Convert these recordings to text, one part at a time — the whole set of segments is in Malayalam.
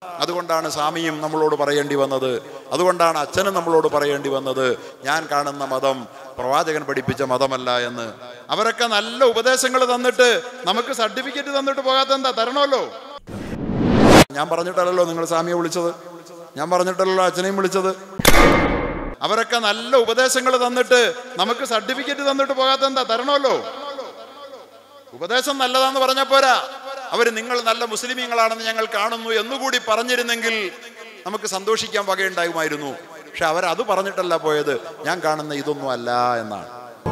അതുകൊണ്ടാണ് സ്വാമിയും നമ്മളോട് പറയേണ്ടി വന്നത് അതുകൊണ്ടാണ് അച്ഛനും നമ്മളോട് പറയേണ്ടി വന്നത് ഞാൻ കാണുന്ന മതം പ്രവാചകൻ പഠിപ്പിച്ച മതമല്ല എന്ന് അവരൊക്കെ നല്ല ഉപദേശങ്ങൾ തന്നിട്ട് നമുക്ക് സർട്ടിഫിക്കറ്റ് തന്നിട്ട് പോകാത്ത എന്താ തരണമല്ലോ ഞാൻ പറഞ്ഞിട്ടല്ലല്ലോ നിങ്ങൾ സ്വാമിയെ വിളിച്ചത് ഞാൻ പറഞ്ഞിട്ടല്ലല്ലോ അച്ഛനെയും വിളിച്ചത് അവരൊക്കെ നല്ല ഉപദേശങ്ങൾ തന്നിട്ട് നമുക്ക് സർട്ടിഫിക്കറ്റ് തന്നിട്ട് പോകാത്ത എന്താ തരണമല്ലോ ഉപദേശം നല്ലതാന്ന് പറഞ്ഞ പോരാ അവർ നിങ്ങൾ നല്ല മുസ്ലിമീങ്ങളാണെന്ന് ഞങ്ങൾ കാണുന്നു എന്നുകൂടി പറഞ്ഞിരുന്നെങ്കിൽ നമുക്ക് സന്തോഷിക്കാൻ വകയുണ്ടാകുമായിരുന്നു പക്ഷെ അവരത് പറഞ്ഞിട്ടല്ല പോയത് ഞാൻ കാണുന്ന ഇതൊന്നും അല്ല എന്നാണ്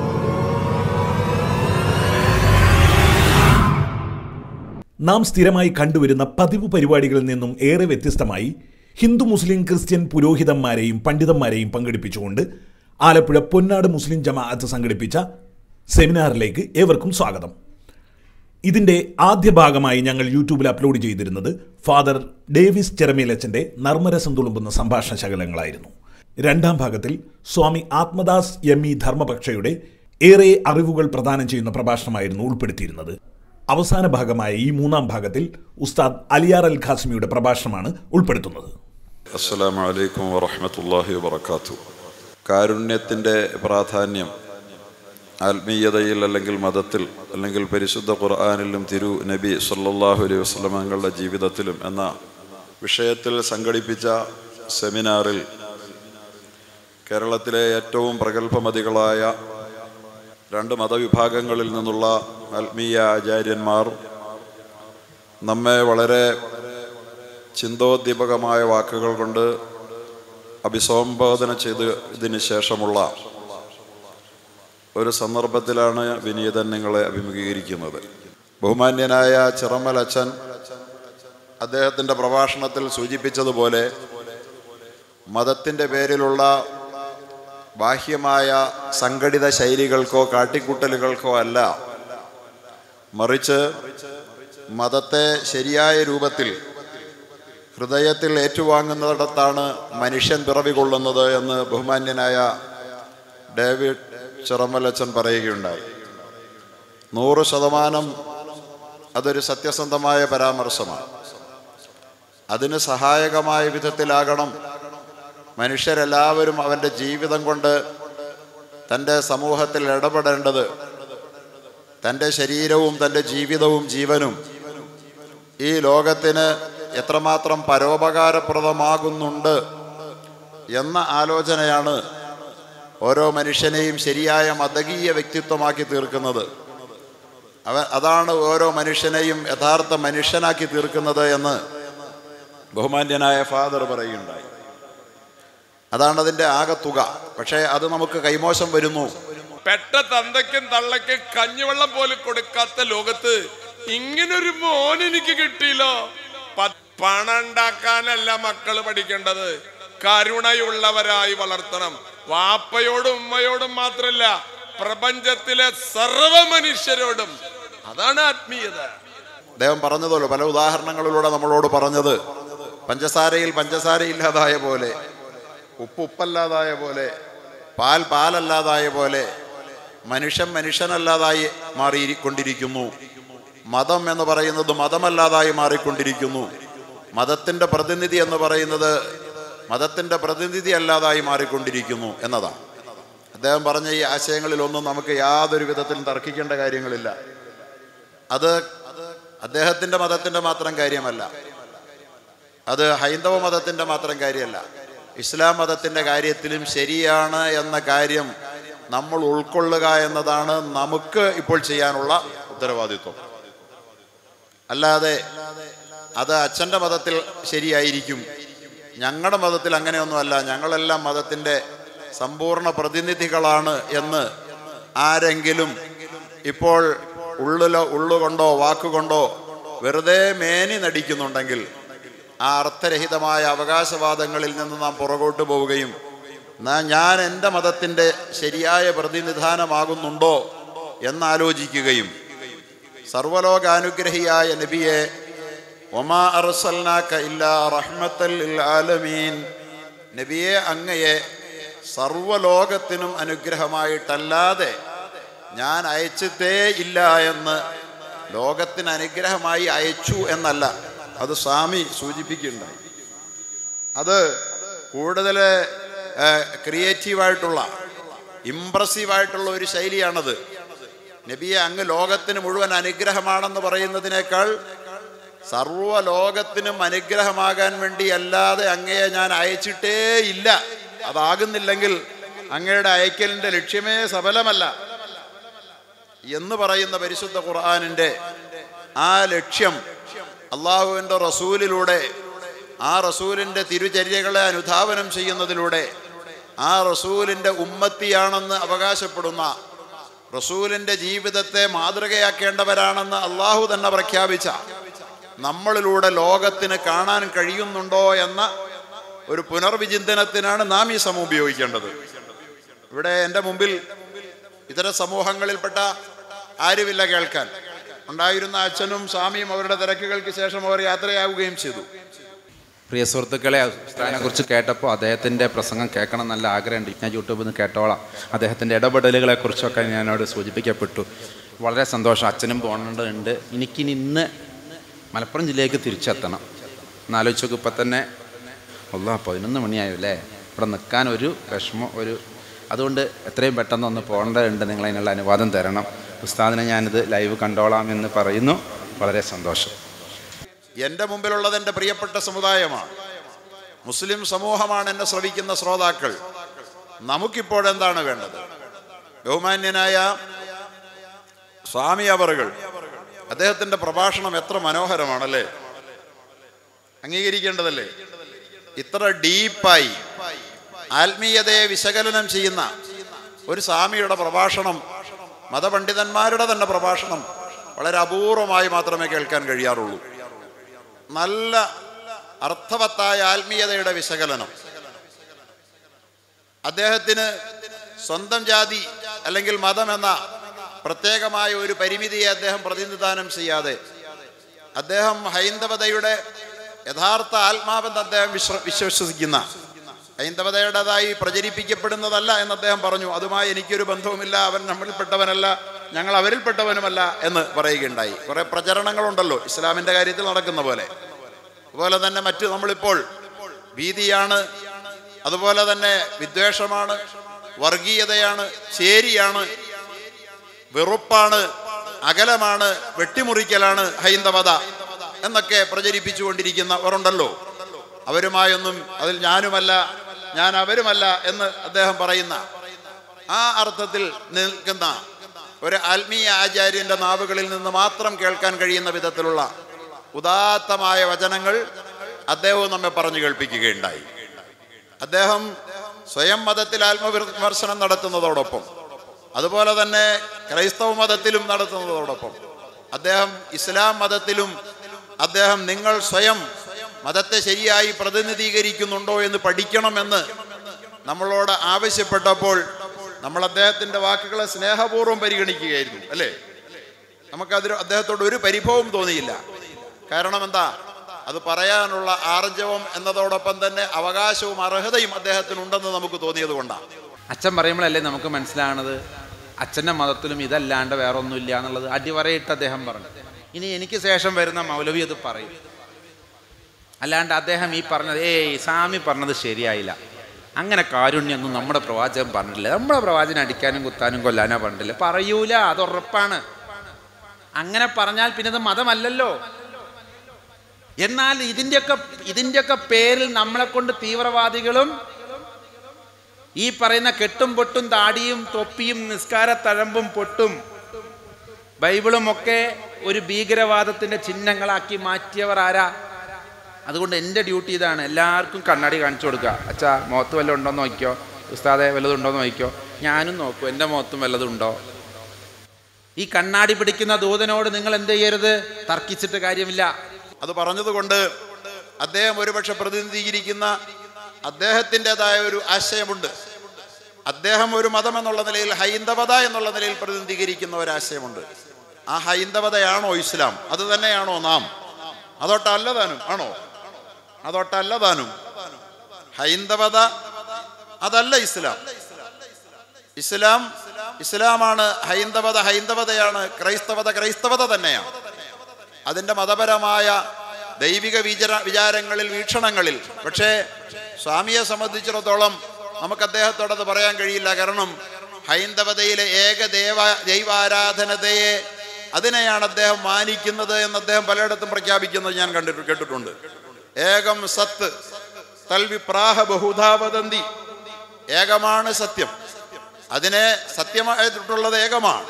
നാം സ്ഥിരമായി കണ്ടുവരുന്ന പതിവ് പരിപാടികളിൽ നിന്നും ഏറെ വ്യത്യസ്തമായി ഹിന്ദു മുസ്ലിം ക്രിസ്ത്യൻ പുരോഹിതന്മാരെയും പണ്ഡിതന്മാരെയും പങ്കെടുപ്പിച്ചുകൊണ്ട് ആലപ്പുഴ പൊന്നാട് മുസ്ലിം ജമാഅത്ത് സംഘടിപ്പിച്ച സെമിനാറിലേക്ക് ഏവർക്കും സ്വാഗതം ഇതിന്റെ ആദ്യ ഭാഗമായി ഞങ്ങൾ യൂട്യൂബിൽ അപ്ലോഡ് ചെയ്തിരുന്നത് ഫാദർ ഡേവിസ് ചെറമേലച്ചന്റെ നർമ്മരസം തുളുമ്പുന്ന സംഭാഷണ ശകലങ്ങളായിരുന്നു രണ്ടാം ഭാഗത്തിൽ സ്വാമി ആത്മദാസ് എം ഇ ധർമ്മപക്ഷയുടെ ഏറെ അറിവുകൾ പ്രദാനം ചെയ്യുന്ന പ്രഭാഷണമായിരുന്നു ഉൾപ്പെടുത്തിയിരുന്നത് അവസാന ഭാഗമായ ഈ മൂന്നാം ഭാഗത്തിൽ ഉസ്താദ് അലിയാർ അൽ ഖാസിമിയുടെ പ്രഭാഷണമാണ് ഉൾപ്പെടുത്തുന്നത് അസ്സലാമു അലൈക്കും വറഹ്മത്തുള്ളാഹി വബറകാത്തു കാരുണ്യത്തിൻ്റെ പ്രാധാന്യം ആത്മീയതയിൽ അല്ലെങ്കിൽ മതത്തിൽ അല്ലെങ്കിൽ പരിശുദ്ധ ഖുർആാനിലും തിരു നബി സല്ലല്ലാഹു അലൈഹി വസല്ലമങ്ങളുടെ ജീവിതത്തിലും എന്ന വിഷയത്തിൽ സംഘടിപ്പിച്ച സെമിനാറിൽ കേരളത്തിലെ ഏറ്റവും പ്രഗത്ഭമതികളായ രണ്ട് മതവിഭാഗങ്ങളിൽ നിന്നുള്ള ആത്മീയ ആചാര്യന്മാർ നമ്മെ വളരെ ചിന്തോദ്ദീപകമായ വാക്കുകൾ കൊണ്ട് അഭിസംബോധന ചെയ്ത് ഇതിന് ശേഷമുള്ള ഒരു സന്ദർഭത്തിലാണ് വിനീതൻ നിങ്ങളെ അഭിമുഖീകരിക്കുന്നത് ബഹുമാന്യനായ ചിറമൽ അച്ഛൻ അദ്ദേഹത്തിൻ്റെ പ്രഭാഷണത്തിൽ സൂചിപ്പിച്ചതുപോലെ മതത്തിൻ്റെ പേരിലുള്ള ബാഹ്യമായ സംഘടിത ശൈലികൾക്കോ കാട്ടിക്കൂട്ടലുകൾക്കോ അല്ല മറിച്ച് മതത്തെ ശരിയായ രൂപത്തിൽ ഹൃദയത്തിൽ ഏറ്റുവാങ്ങുന്നിടത്താണ് മനുഷ്യൻ പിറവി കൊള്ളുന്നത് എന്ന് ബഹുമാന്യനായ ഡേവിഡ് ചിറമലച്ചൻ പറയുകയുണ്ടായി നൂറ് ശതമാനം അതൊരു സത്യസന്ധമായ പരാമർശമാണ് അതിന് സഹായകമായ വിധത്തിലാകണം മനുഷ്യരെല്ലാവരും അവൻ്റെ ജീവിതം കൊണ്ട് തൻ്റെ സമൂഹത്തിൽ ഇടപെടേണ്ടത് തൻ്റെ ശരീരവും തൻ്റെ ജീവിതവും ജീവനും ഈ ലോകത്തിന് എത്രമാത്രം പരോപകാരപ്രദമാകുന്നുണ്ട് എന്ന ആലോചനയാണ് ഓരോ മനുഷ്യനെയും ശരിയായ മതകീയ വ്യക്തിത്വമാക്കി തീർക്കുന്നത് അവ അതാണ് ഓരോ മനുഷ്യനെയും യഥാർത്ഥ മനുഷ്യനാക്കി തീർക്കുന്നത് എന്ന് ബഹുമാന്യനായ ഫാദർ പറയുകയുണ്ടായി അതാണ് അതിൻ്റെ ആകെ തുക പക്ഷേ അത് നമുക്ക് കൈമോശം വരുന്നു പെട്ട തന്തയ്ക്കും തള്ളയ്ക്കും കഞ്ഞിവെള്ളം പോലും കൊടുക്കാത്ത ലോകത്ത് ഇങ്ങനൊരു മോൻ എനിക്ക് കിട്ടിയില്ലോ പ- പണം ഉണ്ടാക്കാനല്ല മക്കള് പഠിക്കേണ്ടത് കരുണയുള്ളവരായി വളർത്തണം വാപ്പയോടും ഉമ്മയോടും മാത്രല്ല പ്രപഞ്ചത്തിലെ സർവ മനുഷ്യരോടും അതാണ് ആത്മീയത അദ്ദേഹം പറഞ്ഞതല്ലോ പല ഉദാഹരണങ്ങളിലൂടെ നമ്മളോട് പറഞ്ഞത് പഞ്ചസാരയിൽ പഞ്ചസാര ഇല്ലാതായ പോലെ ഉപ്പ് ഉപ്പല്ലാതായ പോലെ പാൽ പാലല്ലാതായ പോലെ മനുഷ്യൻ മനുഷ്യനല്ലാതായി മാറിക്കൊണ്ടിരിക്കുന്നു മതം എന്ന് പറയുന്നത് മതമല്ലാതായി മാറിക്കൊണ്ടിരിക്കുന്നു മതത്തിൻ്റെ പ്രതിനിധി എന്ന് പറയുന്നത് മതത്തിൻ്റെ പ്രതിനിധി അല്ലാതായി മാറിക്കൊണ്ടിരിക്കുന്നു എന്നതാണ് അദ്ദേഹം പറഞ്ഞ ഈ ആശയങ്ങളിലൊന്നും നമുക്ക് യാതൊരു വിധത്തിലും തർക്കിക്കേണ്ട കാര്യങ്ങളില്ല അത് അദ്ദേഹത്തിൻ്റെ മതത്തിൻ്റെ മാത്രം കാര്യമല്ല അത് ഹൈന്ദവ മതത്തിൻ്റെ മാത്രം കാര്യമല്ല ഇസ്ലാം മതത്തിൻ്റെ കാര്യത്തിലും ശരിയാണ് എന്ന കാര്യം നമ്മൾ ഉൾക്കൊള്ളുക എന്നതാണ് നമുക്ക് ഇപ്പോൾ ചെയ്യാനുള്ള ഉത്തരവാദിത്വം അല്ലാതെ അത് അച്ഛൻ്റെ മതത്തിൽ ശരിയായിരിക്കും ഞങ്ങളുടെ മതത്തിൽ അങ്ങനെയൊന്നുമല്ല ഞങ്ങളെല്ലാം മതത്തിൻ്റെ സമ്പൂർണ്ണ പ്രതിനിധികളാണ് എന്ന് ആരെങ്കിലും ഇപ്പോൾ ഉള്ളിലോ ഉള്ളുകൊണ്ടോ വാക്കുകൊണ്ടോ വെറുതെ മേനി നടിക്കുന്നുണ്ടെങ്കിൽ ആ അർത്ഥരഹിതമായ അവകാശവാദങ്ങളിൽ നിന്ന് നാം പുറകോട്ട് പോവുകയും എന്നാ ഞാൻ എൻ്റെ മതത്തിൻ്റെ ശരിയായ പ്രതിനിധാനമാകുന്നുണ്ടോ എന്നാലോചിക്കുകയും സർവലോകാനുഗ്രഹിയായ നബിയെ ഒമാ അർസൽനാക്ക ഇല്ലാ റഹ്മത്തൽ ലിൽ ആലമീൻ നബിയെ അങ്ങയെ സർവലോകത്തിനും അനുഗ്രഹമായിട്ടല്ലാതെ ഞാൻ അയച്ചിട്ടേ ഇല്ല എന്ന് ലോകത്തിന് അനുഗ്രഹമായി അയച്ചു എന്നല്ല അത് സ്വാമി സൂചിപ്പിക്കുന്നുണ്ടായി അത് കൂടുതൽ ക്രിയേറ്റീവായിട്ടുള്ള ഇമ്പ്രസീവായിട്ടുള്ള ഒരു ശൈലിയാണത് നബിയെ അങ്ങ് ലോകത്തിന് മുഴുവൻ അനുഗ്രഹമാണെന്ന് പറയുന്നതിനേക്കാൾ സർവ ലോകത്തിനും അനുഗ്രഹമാകാൻ വേണ്ടി അല്ലാതെ അങ്ങയെ ഞാൻ അയച്ചിട്ടേ ഇല്ല അതാകുന്നില്ലെങ്കിൽ അങ്ങയുടെ അയക്കലിൻ്റെ ലക്ഷ്യമേ സഫലമല്ല എന്ന് പറയുന്ന പരിശുദ്ധ ഖുർആാനിൻ്റെ ആ ലക്ഷ്യം അള്ളാഹുവിൻ്റെ റസൂലിലൂടെ ആ റസൂലിൻ്റെ തിരുചര്യകളെ അനുധാവനം ചെയ്യുന്നതിലൂടെ ആ റസൂലിൻ്റെ ഉമ്മത്തിയാണെന്ന് അവകാശപ്പെടുന്ന റസൂലിൻ്റെ ജീവിതത്തെ മാതൃകയാക്കേണ്ടവരാണെന്ന് അള്ളാഹു തന്നെ പ്രഖ്യാപിച്ച നമ്മളിലൂടെ ലോകത്തിന് കാണാൻ കഴിയുന്നുണ്ടോ എന്ന ഒരു പുനർവിചിന്തനത്തിനാണ് നാം ഈ സമയം ഉപയോഗിക്കേണ്ടത് ഇവിടെ എൻ്റെ മുമ്പിൽ ഇതര സമൂഹങ്ങളിൽപ്പെട്ട ആരുമില്ല കേൾക്കാൻ ഉണ്ടായിരുന്ന അച്ഛനും സ്വാമിയും അവരുടെ തിരക്കുകൾക്ക് ശേഷം അവർ യാത്രയാവുകയും ചെയ്തു പ്രിയ സുഹൃത്തുക്കളെ ഉസ്താദിനെ കുറിച്ച് കേട്ടപ്പോൾ അദ്ദേഹത്തിൻ്റെ പ്രസംഗം കേൾക്കണം നല്ല ആഗ്രഹമുണ്ട് ഞാൻ യൂട്യൂബിൽ നിന്ന് കേട്ടോളാം അദ്ദേഹത്തിൻ്റെ ഇടപെടലുകളെ കുറിച്ചൊക്കെ ഞാനോട് സൂചിപ്പിക്കപ്പെട്ടു വളരെ സന്തോഷം അച്ഛനും പോകേണ്ടതുണ്ട് എനിക്കിനി ഇന്ന് മലപ്പുറം ജില്ലയിലേക്ക് തിരിച്ചെത്തണം എന്നാലോചിച്ച് നോക്കും ഇപ്പം തന്നെ അല്ല പതിനൊന്ന് മണിയായോ അല്ലേ ഇവിടെ നിൽക്കാൻ ഒരു വിഷമം ഒരു അതുകൊണ്ട് എത്രയും പെട്ടെന്ന് ഒന്ന് പോകേണ്ടതുണ്ട് നിങ്ങൾ അതിനുള്ള അനുവാദം തരണം ഉസ്താദിനെ ഞാനിത് ലൈവ് കണ്ടോളാം എന്ന് പറയുന്നു വളരെ സന്തോഷം എൻ്റെ മുമ്പിലുള്ളത് എൻ്റെ പ്രിയപ്പെട്ട സമുദായമാണ് മുസ്ലിം സമൂഹമാണ് എന്നെ ശ്രവിക്കുന്ന ശ്രോതാക്കൾ നമുക്കിപ്പോഴെന്താണ് വേണ്ടത് ബഹുമാന്യനായ സ്വാമി അവറുകൾ അദ്ദേഹത്തിൻ്റെ പ്രഭാഷണം എത്ര മനോഹരമാണല്ലേ അംഗീകരിക്കേണ്ടതല്ലേ ഇത്ര ഡീപ്പായി ആത്മീയതയെ വിശകലനം ചെയ്യുന്ന ഒരു സ്വാമിയുടെ പ്രഭാഷണം മതപണ്ഡിതന്മാരുടെ തന്നെ പ്രഭാഷണം വളരെ അപൂർവമായി മാത്രമേ കേൾക്കാൻ കഴിയാറുള്ളൂ നല്ല അർത്ഥവത്തായ ആത്മീയതയുടെ വിശകലനം അദ്ദേഹത്തിന് സ്വന്തം ജാതി അല്ലെങ്കിൽ മതം എന്ന പ്രത്യേകമായ ഒരു പരിമിതിയെ അദ്ദേഹം പ്രതിനിധാനം ചെയ്യാതെ അദ്ദേഹം ഹൈന്ദവതയുടെ യഥാർത്ഥ ആത്മാവെന്ന് അദ്ദേഹം വിശ്വ വിശ്വസിക്കുന്ന ഹൈന്ദവതയുടേതായി പ്രചരിപ്പിക്കപ്പെടുന്നതല്ല എന്ന് അദ്ദേഹം പറഞ്ഞു അതുമായി എനിക്കൊരു ബന്ധവുമില്ല അവൻ നമ്മളിൽപ്പെട്ടവനല്ല ഞങ്ങൾ അവരിൽപ്പെട്ടവനുമല്ല എന്ന് പറയുകയുണ്ടായി കുറെ പ്രചരണങ്ങളുണ്ടല്ലോ ഇസ്ലാമിൻ്റെ കാര്യത്തിൽ നടക്കുന്ന പോലെ അതുപോലെ തന്നെ മറ്റു നമ്മളിപ്പോൾ ഭീതിയാണ് അതുപോലെ തന്നെ വിദ്വേഷമാണ് വർഗീയതയാണ് ചേരിയാണ് വെറുപ്പാണ് അകലമാണ് വെട്ടിമുറിക്കലാണ് ഹൈന്ദവത എന്നൊക്കെ പ്രചരിപ്പിച്ചുകൊണ്ടിരിക്കുന്നവരുണ്ടല്ലോ അവരുമായൊന്നും അതിൽ ഞാനുമല്ല ഞാൻ അവരുമല്ല എന്ന് അദ്ദേഹം പറയുന്ന ആ അർത്ഥത്തിൽ നിൽക്കുന്ന ഒരു ആത്മീയ ആചാര്യന്റെ നാവുകളിൽ നിന്ന് മാത്രം കേൾക്കാൻ കഴിയുന്ന വിധത്തിലുള്ള ഉദാത്തമായ വചനങ്ങൾ അദ്ദേഹവും നമ്മെ പറഞ്ഞു കേൾപ്പിക്കുകയുണ്ടായി അദ്ദേഹം സ്വയം മതത്തിൽ ആത്മവിമർശനം നടത്തുന്നതോടൊപ്പം അതുപോലെ തന്നെ ക്രൈസ്തവ മതത്തിലും നടത്തുന്നതോടൊപ്പം അദ്ദേഹം ഇസ്ലാം മതത്തിലും അദ്ദേഹം നിങ്ങൾ സ്വയം മതത്തെ ശരിയായി പ്രതിനിധീകരിക്കുന്നുണ്ടോ എന്ന് പഠിക്കണമെന്ന് നമ്മളോട് ആവശ്യപ്പെട്ടപ്പോൾ നമ്മൾ അദ്ദേഹത്തിൻ്റെ വാക്കുകളെ സ്നേഹപൂർവ്വം പരിഗണിക്കുകയായിരുന്നു അല്ലേ നമുക്കതിൽ അദ്ദേഹത്തോട് ഒരു പരിഭവം തോന്നിയില്ല കാരണം എന്താ അത് പറയാനുള്ള ആർജവം എന്നതോടൊപ്പം തന്നെ അവകാശവും അർഹതയും അദ്ദേഹത്തിനുണ്ടെന്ന് നമുക്ക് തോന്നിയത് കൊണ്ടാണ് അച്ഛൻ പറയുമ്പോഴല്ലേ നമുക്ക് മനസ്സിലാണത് അച്ഛൻ്റെ മതത്തിലും ഇതല്ലാണ്ട് വേറെ ഒന്നുമില്ല എന്നുള്ളത് അടിവരയിട്ട് അദ്ദേഹം പറഞ്ഞു ഇനി എനിക്ക് ശേഷം വരുന്ന മൗലവി അത് പറയും അല്ലാണ്ട് അദ്ദേഹം ഈ പറഞ്ഞത് ഏയ് സ്വാമി പറഞ്ഞത് ശരിയായില്ല അങ്ങനെ കാരുണ്യൊന്നും നമ്മുടെ പ്രവാചകൻ പറഞ്ഞിട്ടില്ല നമ്മുടെ പ്രവാചകൻ അടിക്കാനും കുത്താനും കൊല്ലാനോ പറഞ്ഞിട്ടില്ല പറയൂല അത് ഉറപ്പാണ് അങ്ങനെ പറഞ്ഞാൽ പിന്നെ അത് മതമല്ലല്ലോ എന്നാൽ ഇതിൻ്റെയൊക്കെ ഇതിൻ്റെയൊക്കെ പേരിൽ നമ്മളെ കൊണ്ട് തീവ്രവാദികളും ഈ പറയുന്ന കെട്ടും പൊട്ടും താടിയും തൊപ്പിയും നിസ്കാര തഴമ്പും പൊട്ടും ബൈബിളും ഒക്കെ ഒരു ഭീകരവാദത്തിന്റെ ചിഹ്നങ്ങളാക്കി മാറ്റിയവർ ആരാ അതുകൊണ്ട് എൻ്റെ ഡ്യൂട്ടി ഇതാണ് എല്ലാവർക്കും കണ്ണാടി കാണിച്ചു കൊടുക്കുക അച്ഛാ മുഖത്ത് വല്ലതും ഉണ്ടോ എന്ന് നോക്കിയോ ഉസ്താദെ വല്ലതും ഉണ്ടോ എന്ന് നോക്കിയോ ഞാനും നോക്കും എൻ്റെ മുഖത്തും വല്ലതും ഉണ്ടോ ഈ കണ്ണാടി പിടിക്കുന്ന ദൂതനോട് നിങ്ങൾ എന്ത് ചെയ്യരുത് തർക്കിച്ചിട്ട് കാര്യമില്ല അത് പറഞ്ഞതുകൊണ്ട് അദ്ദേഹം ഒരുപക്ഷെ പ്രതിനിധീകരിക്കുന്ന അദ്ദേഹത്തിൻ്റെതായ ഒരു ആശയമുണ്ട് അദ്ദേഹം ഒരു മതം എന്നുള്ള നിലയിൽ ഹൈന്ദവത എന്നുള്ള നിലയിൽ പ്രതിനിധീകരിക്കുന്ന ഒരു ആശയമുണ്ട് ആ ഹൈന്ദവതയാണോ ഇസ്ലാം അത് തന്നെയാണോ നാം അതൊട്ടല്ല താനും ആണോ അതൊട്ടല്ല താനും ഹൈന്ദവത അതല്ല ഇസ്ലാം ഇസ്ലാം ഇസ്ലാമാണ് ഹൈന്ദവത ഹൈന്ദവതയാണ് ക്രൈസ്തവത ക്രൈസ്തവത തന്നെയാണ് അതിൻ്റെ മതപരമായ ദൈവിക വിചാര വിചാരങ്ങളിൽ വീക്ഷണങ്ങളിൽ പക്ഷേ സ്വാമിയെ സംബന്ധിച്ചിടത്തോളം നമുക്ക് അദ്ദേഹത്തോട് അത് പറയാൻ കഴിയില്ല കാരണം ഹൈന്ദവതയിലെ ഏക ദേവ ദൈവാരാധനതയെ അതിനെയാണ് അദ്ദേഹം മാനിക്കുന്നത് എന്ന് അദ്ദേഹം പലയിടത്തും പ്രഖ്യാപിക്കുന്നത് ഞാൻ കണ്ടിട്ട് കേട്ടിട്ടുണ്ട് ഏകം സത്ത് തൽവിപ്രാഹ ബഹുധാവദന്തി ഏകമാണ് സത്യം അതിനെ സത്യമായിട്ടുള്ളത് ഏകമാണ്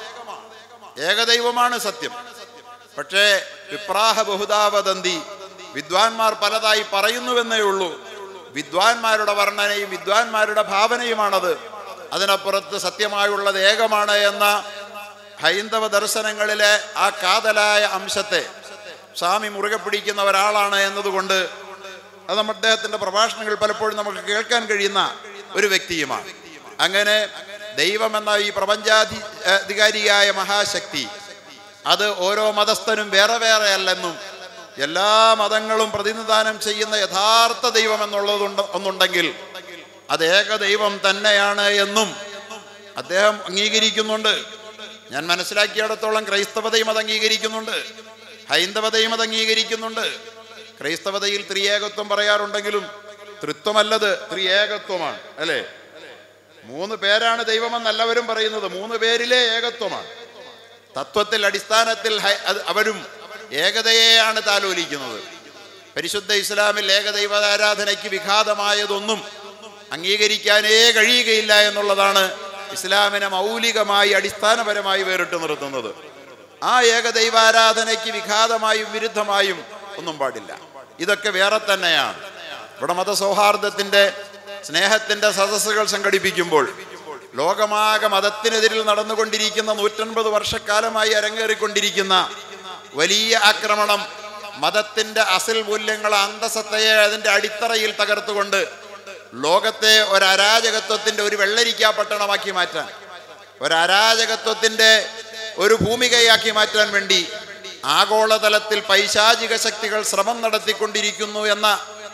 ഏകദൈവമാണ് സത്യം പക്ഷേ വിപ്രാഹ ബഹുധാവദന്തി വിദ്വാൻമാർ പലതായി പറയുന്നുവെന്നേ ഉള്ളൂ വിദ്വാൻമാരുടെ വർണ്ണനയും വിദ്വാൻമാരുടെ ഭാവനയുമാണത് അതിനപ്പുറത്ത് സത്യമായുള്ളത് ഏകമാണ് എന്ന ഹൈന്ദവ ദർശനങ്ങളിലെ ആ കാതലായ അംശത്തെ സ്വാമി മുറുകെ പിടിക്കുന്ന ഒരാളാണ് എന്നതുകൊണ്ട് അത് നമ്മുടെ അദ്ദേഹത്തിൻ്റെ പ്രഭാഷണങ്ങൾ പലപ്പോഴും നമുക്ക് കേൾക്കാൻ കഴിയുന്ന ഒരു വ്യക്തിയുമാണ് അങ്ങനെ ദൈവം എന്ന ഈ പ്രപഞ്ചാധി അധികാരിയായ മഹാശക്തി അത് ഓരോ മതസ്ഥനും വേറെ വേറെ അല്ലെന്നും എല്ലാ മതങ്ങളും പ്രതിനിധാനം ചെയ്യുന്ന യഥാർത്ഥ ദൈവം എന്നുള്ളതുണ്ട് ഒന്നുണ്ടെങ്കിൽ അത് ഏക ദൈവം തന്നെയാണ് എന്നും അദ്ദേഹം അംഗീകരിക്കുന്നുണ്ട് ഞാൻ മനസ്സിലാക്കിയിടത്തോളം ക്രൈസ്തവതയും അത് അംഗീകരിക്കുന്നുണ്ട് ഹൈന്ദവതയും അത് അംഗീകരിക്കുന്നുണ്ട് ക്രൈസ്തവതയിൽ ത്രിയേകത്വം പറയാറുണ്ടെങ്കിലും തൃത്വമല്ലത് ത്രിയേകത്വമാണ് അല്ലേ മൂന്ന് പേരാണ് ദൈവമെന്നെല്ലാവരും പറയുന്നത് മൂന്ന് പേരിലെ ഏകത്വമാണ് തത്വത്തിൽ അടിസ്ഥാനത്തിൽ ഹൈ- അത് അവരും ഏകതയെയാണ് താലോലിക്കുന്നത് പരിശുദ്ധ ഇസ്ലാമിൽ ഏകദൈവ ആരാധനയ്ക്ക് വിഘാതമായതൊന്നും അംഗീകരിക്കാനേ കഴിയുകയില്ല എന്നുള്ളതാണ് ഇസ്ലാമിനെ മൗലികമായി അടിസ്ഥാനപരമായി വേറിട്ട് നിർത്തുന്നത് ആ ഏകദൈവാരാധനയ്ക്ക് വിഘാതമായും വിരുദ്ധമായും ഒന്നും പാടില്ല ഇതൊക്കെ വേറെ തന്നെയാണ് ഇവിടെ മതസൗഹാർദ്ദത്തിൻ്റെ സ്നേഹത്തിൻ്റെ സദസ്സുകൾ സംഘടിപ്പിക്കുമ്പോൾ ലോകമാകെ മതത്തിനെതിരിൽ നടന്നുകൊണ്ടിരിക്കുന്ന നൂറ്റൻപത് വർഷക്കാലമായി അരങ്ങേറിക്കൊണ്ടിരിക്കുന്ന വലിയ ആക്രമണം മതത്തിൻ്റെ അസിൽ മൂല്യങ്ങൾ അന്തസത്തയെ അതിൻ്റെ അടിത്തറയിൽ തകർത്തുകൊണ്ട് ലോകത്തെ ഒരു അരാജകത്വത്തിൻ്റെ ഒരു വെള്ളരിക്കാ പട്ടണമാക്കി മാറ്റാൻ ഒരു അരാജകത്വത്തിൻ്റെ ഒരു ഭൂമികയാക്കി മാറ്റാൻ വേണ്ടി ആഗോളതലത്തിൽ പൈശാചിക ശക്തികൾ ശ്രമം നടത്തിക്കൊണ്ടിരിക്കുന്നു എന്ന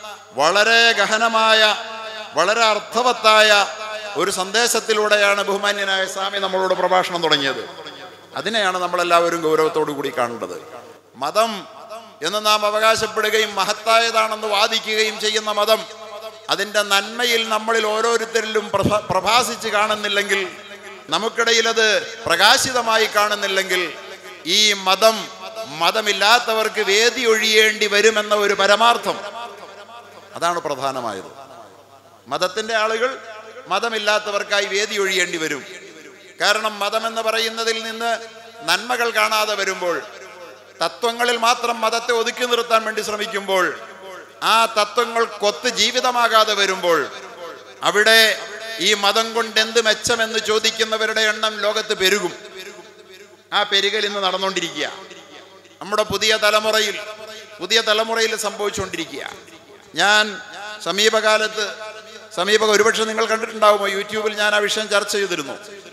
വളരെ ഗഹനമായ വളരെ അർത്ഥവത്തായ ഒരു സന്ദേശത്തിലൂടെയാണ് ബഹുമാന്യനായ സ്വാമി നമ്മളോട് പ്രഭാഷണം തുടങ്ങിയത് അതിനെയാണ് നമ്മളെല്ലാവരും ഗൗരവത്തോടു കൂടി കാണേണ്ടത് മതം എന്ന് നാം അവകാശപ്പെടുകയും മഹത്തായതാണെന്ന് വാദിക്കുകയും ചെയ്യുന്ന മതം അതിൻ്റെ നന്മയിൽ നമ്മളിൽ ഓരോരുത്തരിലും പ്രഭ പ്രഭാസിച്ച് കാണുന്നില്ലെങ്കിൽ നമുക്കിടയിൽ അത് പ്രകാശിതമായി കാണുന്നില്ലെങ്കിൽ ഈ മതം മതമില്ലാത്തവർക്ക് വേദി ഒഴിയേണ്ടി വരുമെന്ന ഒരു പരമാർത്ഥം അതാണ് പ്രധാനമായത് മതത്തിൻ്റെ ആളുകൾ മതമില്ലാത്തവർക്കായി വേദി ഒഴിയേണ്ടി വരും കാരണം മതമെന്ന് പറയുന്നതിൽ നിന്ന് നന്മകൾ കാണാതെ വരുമ്പോൾ തത്വങ്ങളിൽ മാത്രം മതത്തെ ഒതുക്കി നിർത്താൻ വേണ്ടി ശ്രമിക്കുമ്പോൾ ആ തത്വങ്ങൾ കൊത്ത് ജീവിതമാകാതെ വരുമ്പോൾ അവിടെ ഈ മതം കൊണ്ട് എന്ത് മെച്ചമെന്ന് ചോദിക്കുന്നവരുടെ എണ്ണം ലോകത്ത് പെരുകും ആ പെരുകൽ ഇന്ന് നടന്നുകൊണ്ടിരിക്കുക നമ്മുടെ പുതിയ തലമുറയിൽ പുതിയ തലമുറയിൽ സംഭവിച്ചുകൊണ്ടിരിക്കുക ഞാൻ സമീപകാലത്ത് സമീപ ഒരുപക്ഷെ നിങ്ങൾ കണ്ടിട്ടുണ്ടാവുമോ യൂട്യൂബിൽ ഞാൻ ആ വിഷയം ചർച്ച ചെയ്തിരുന്നു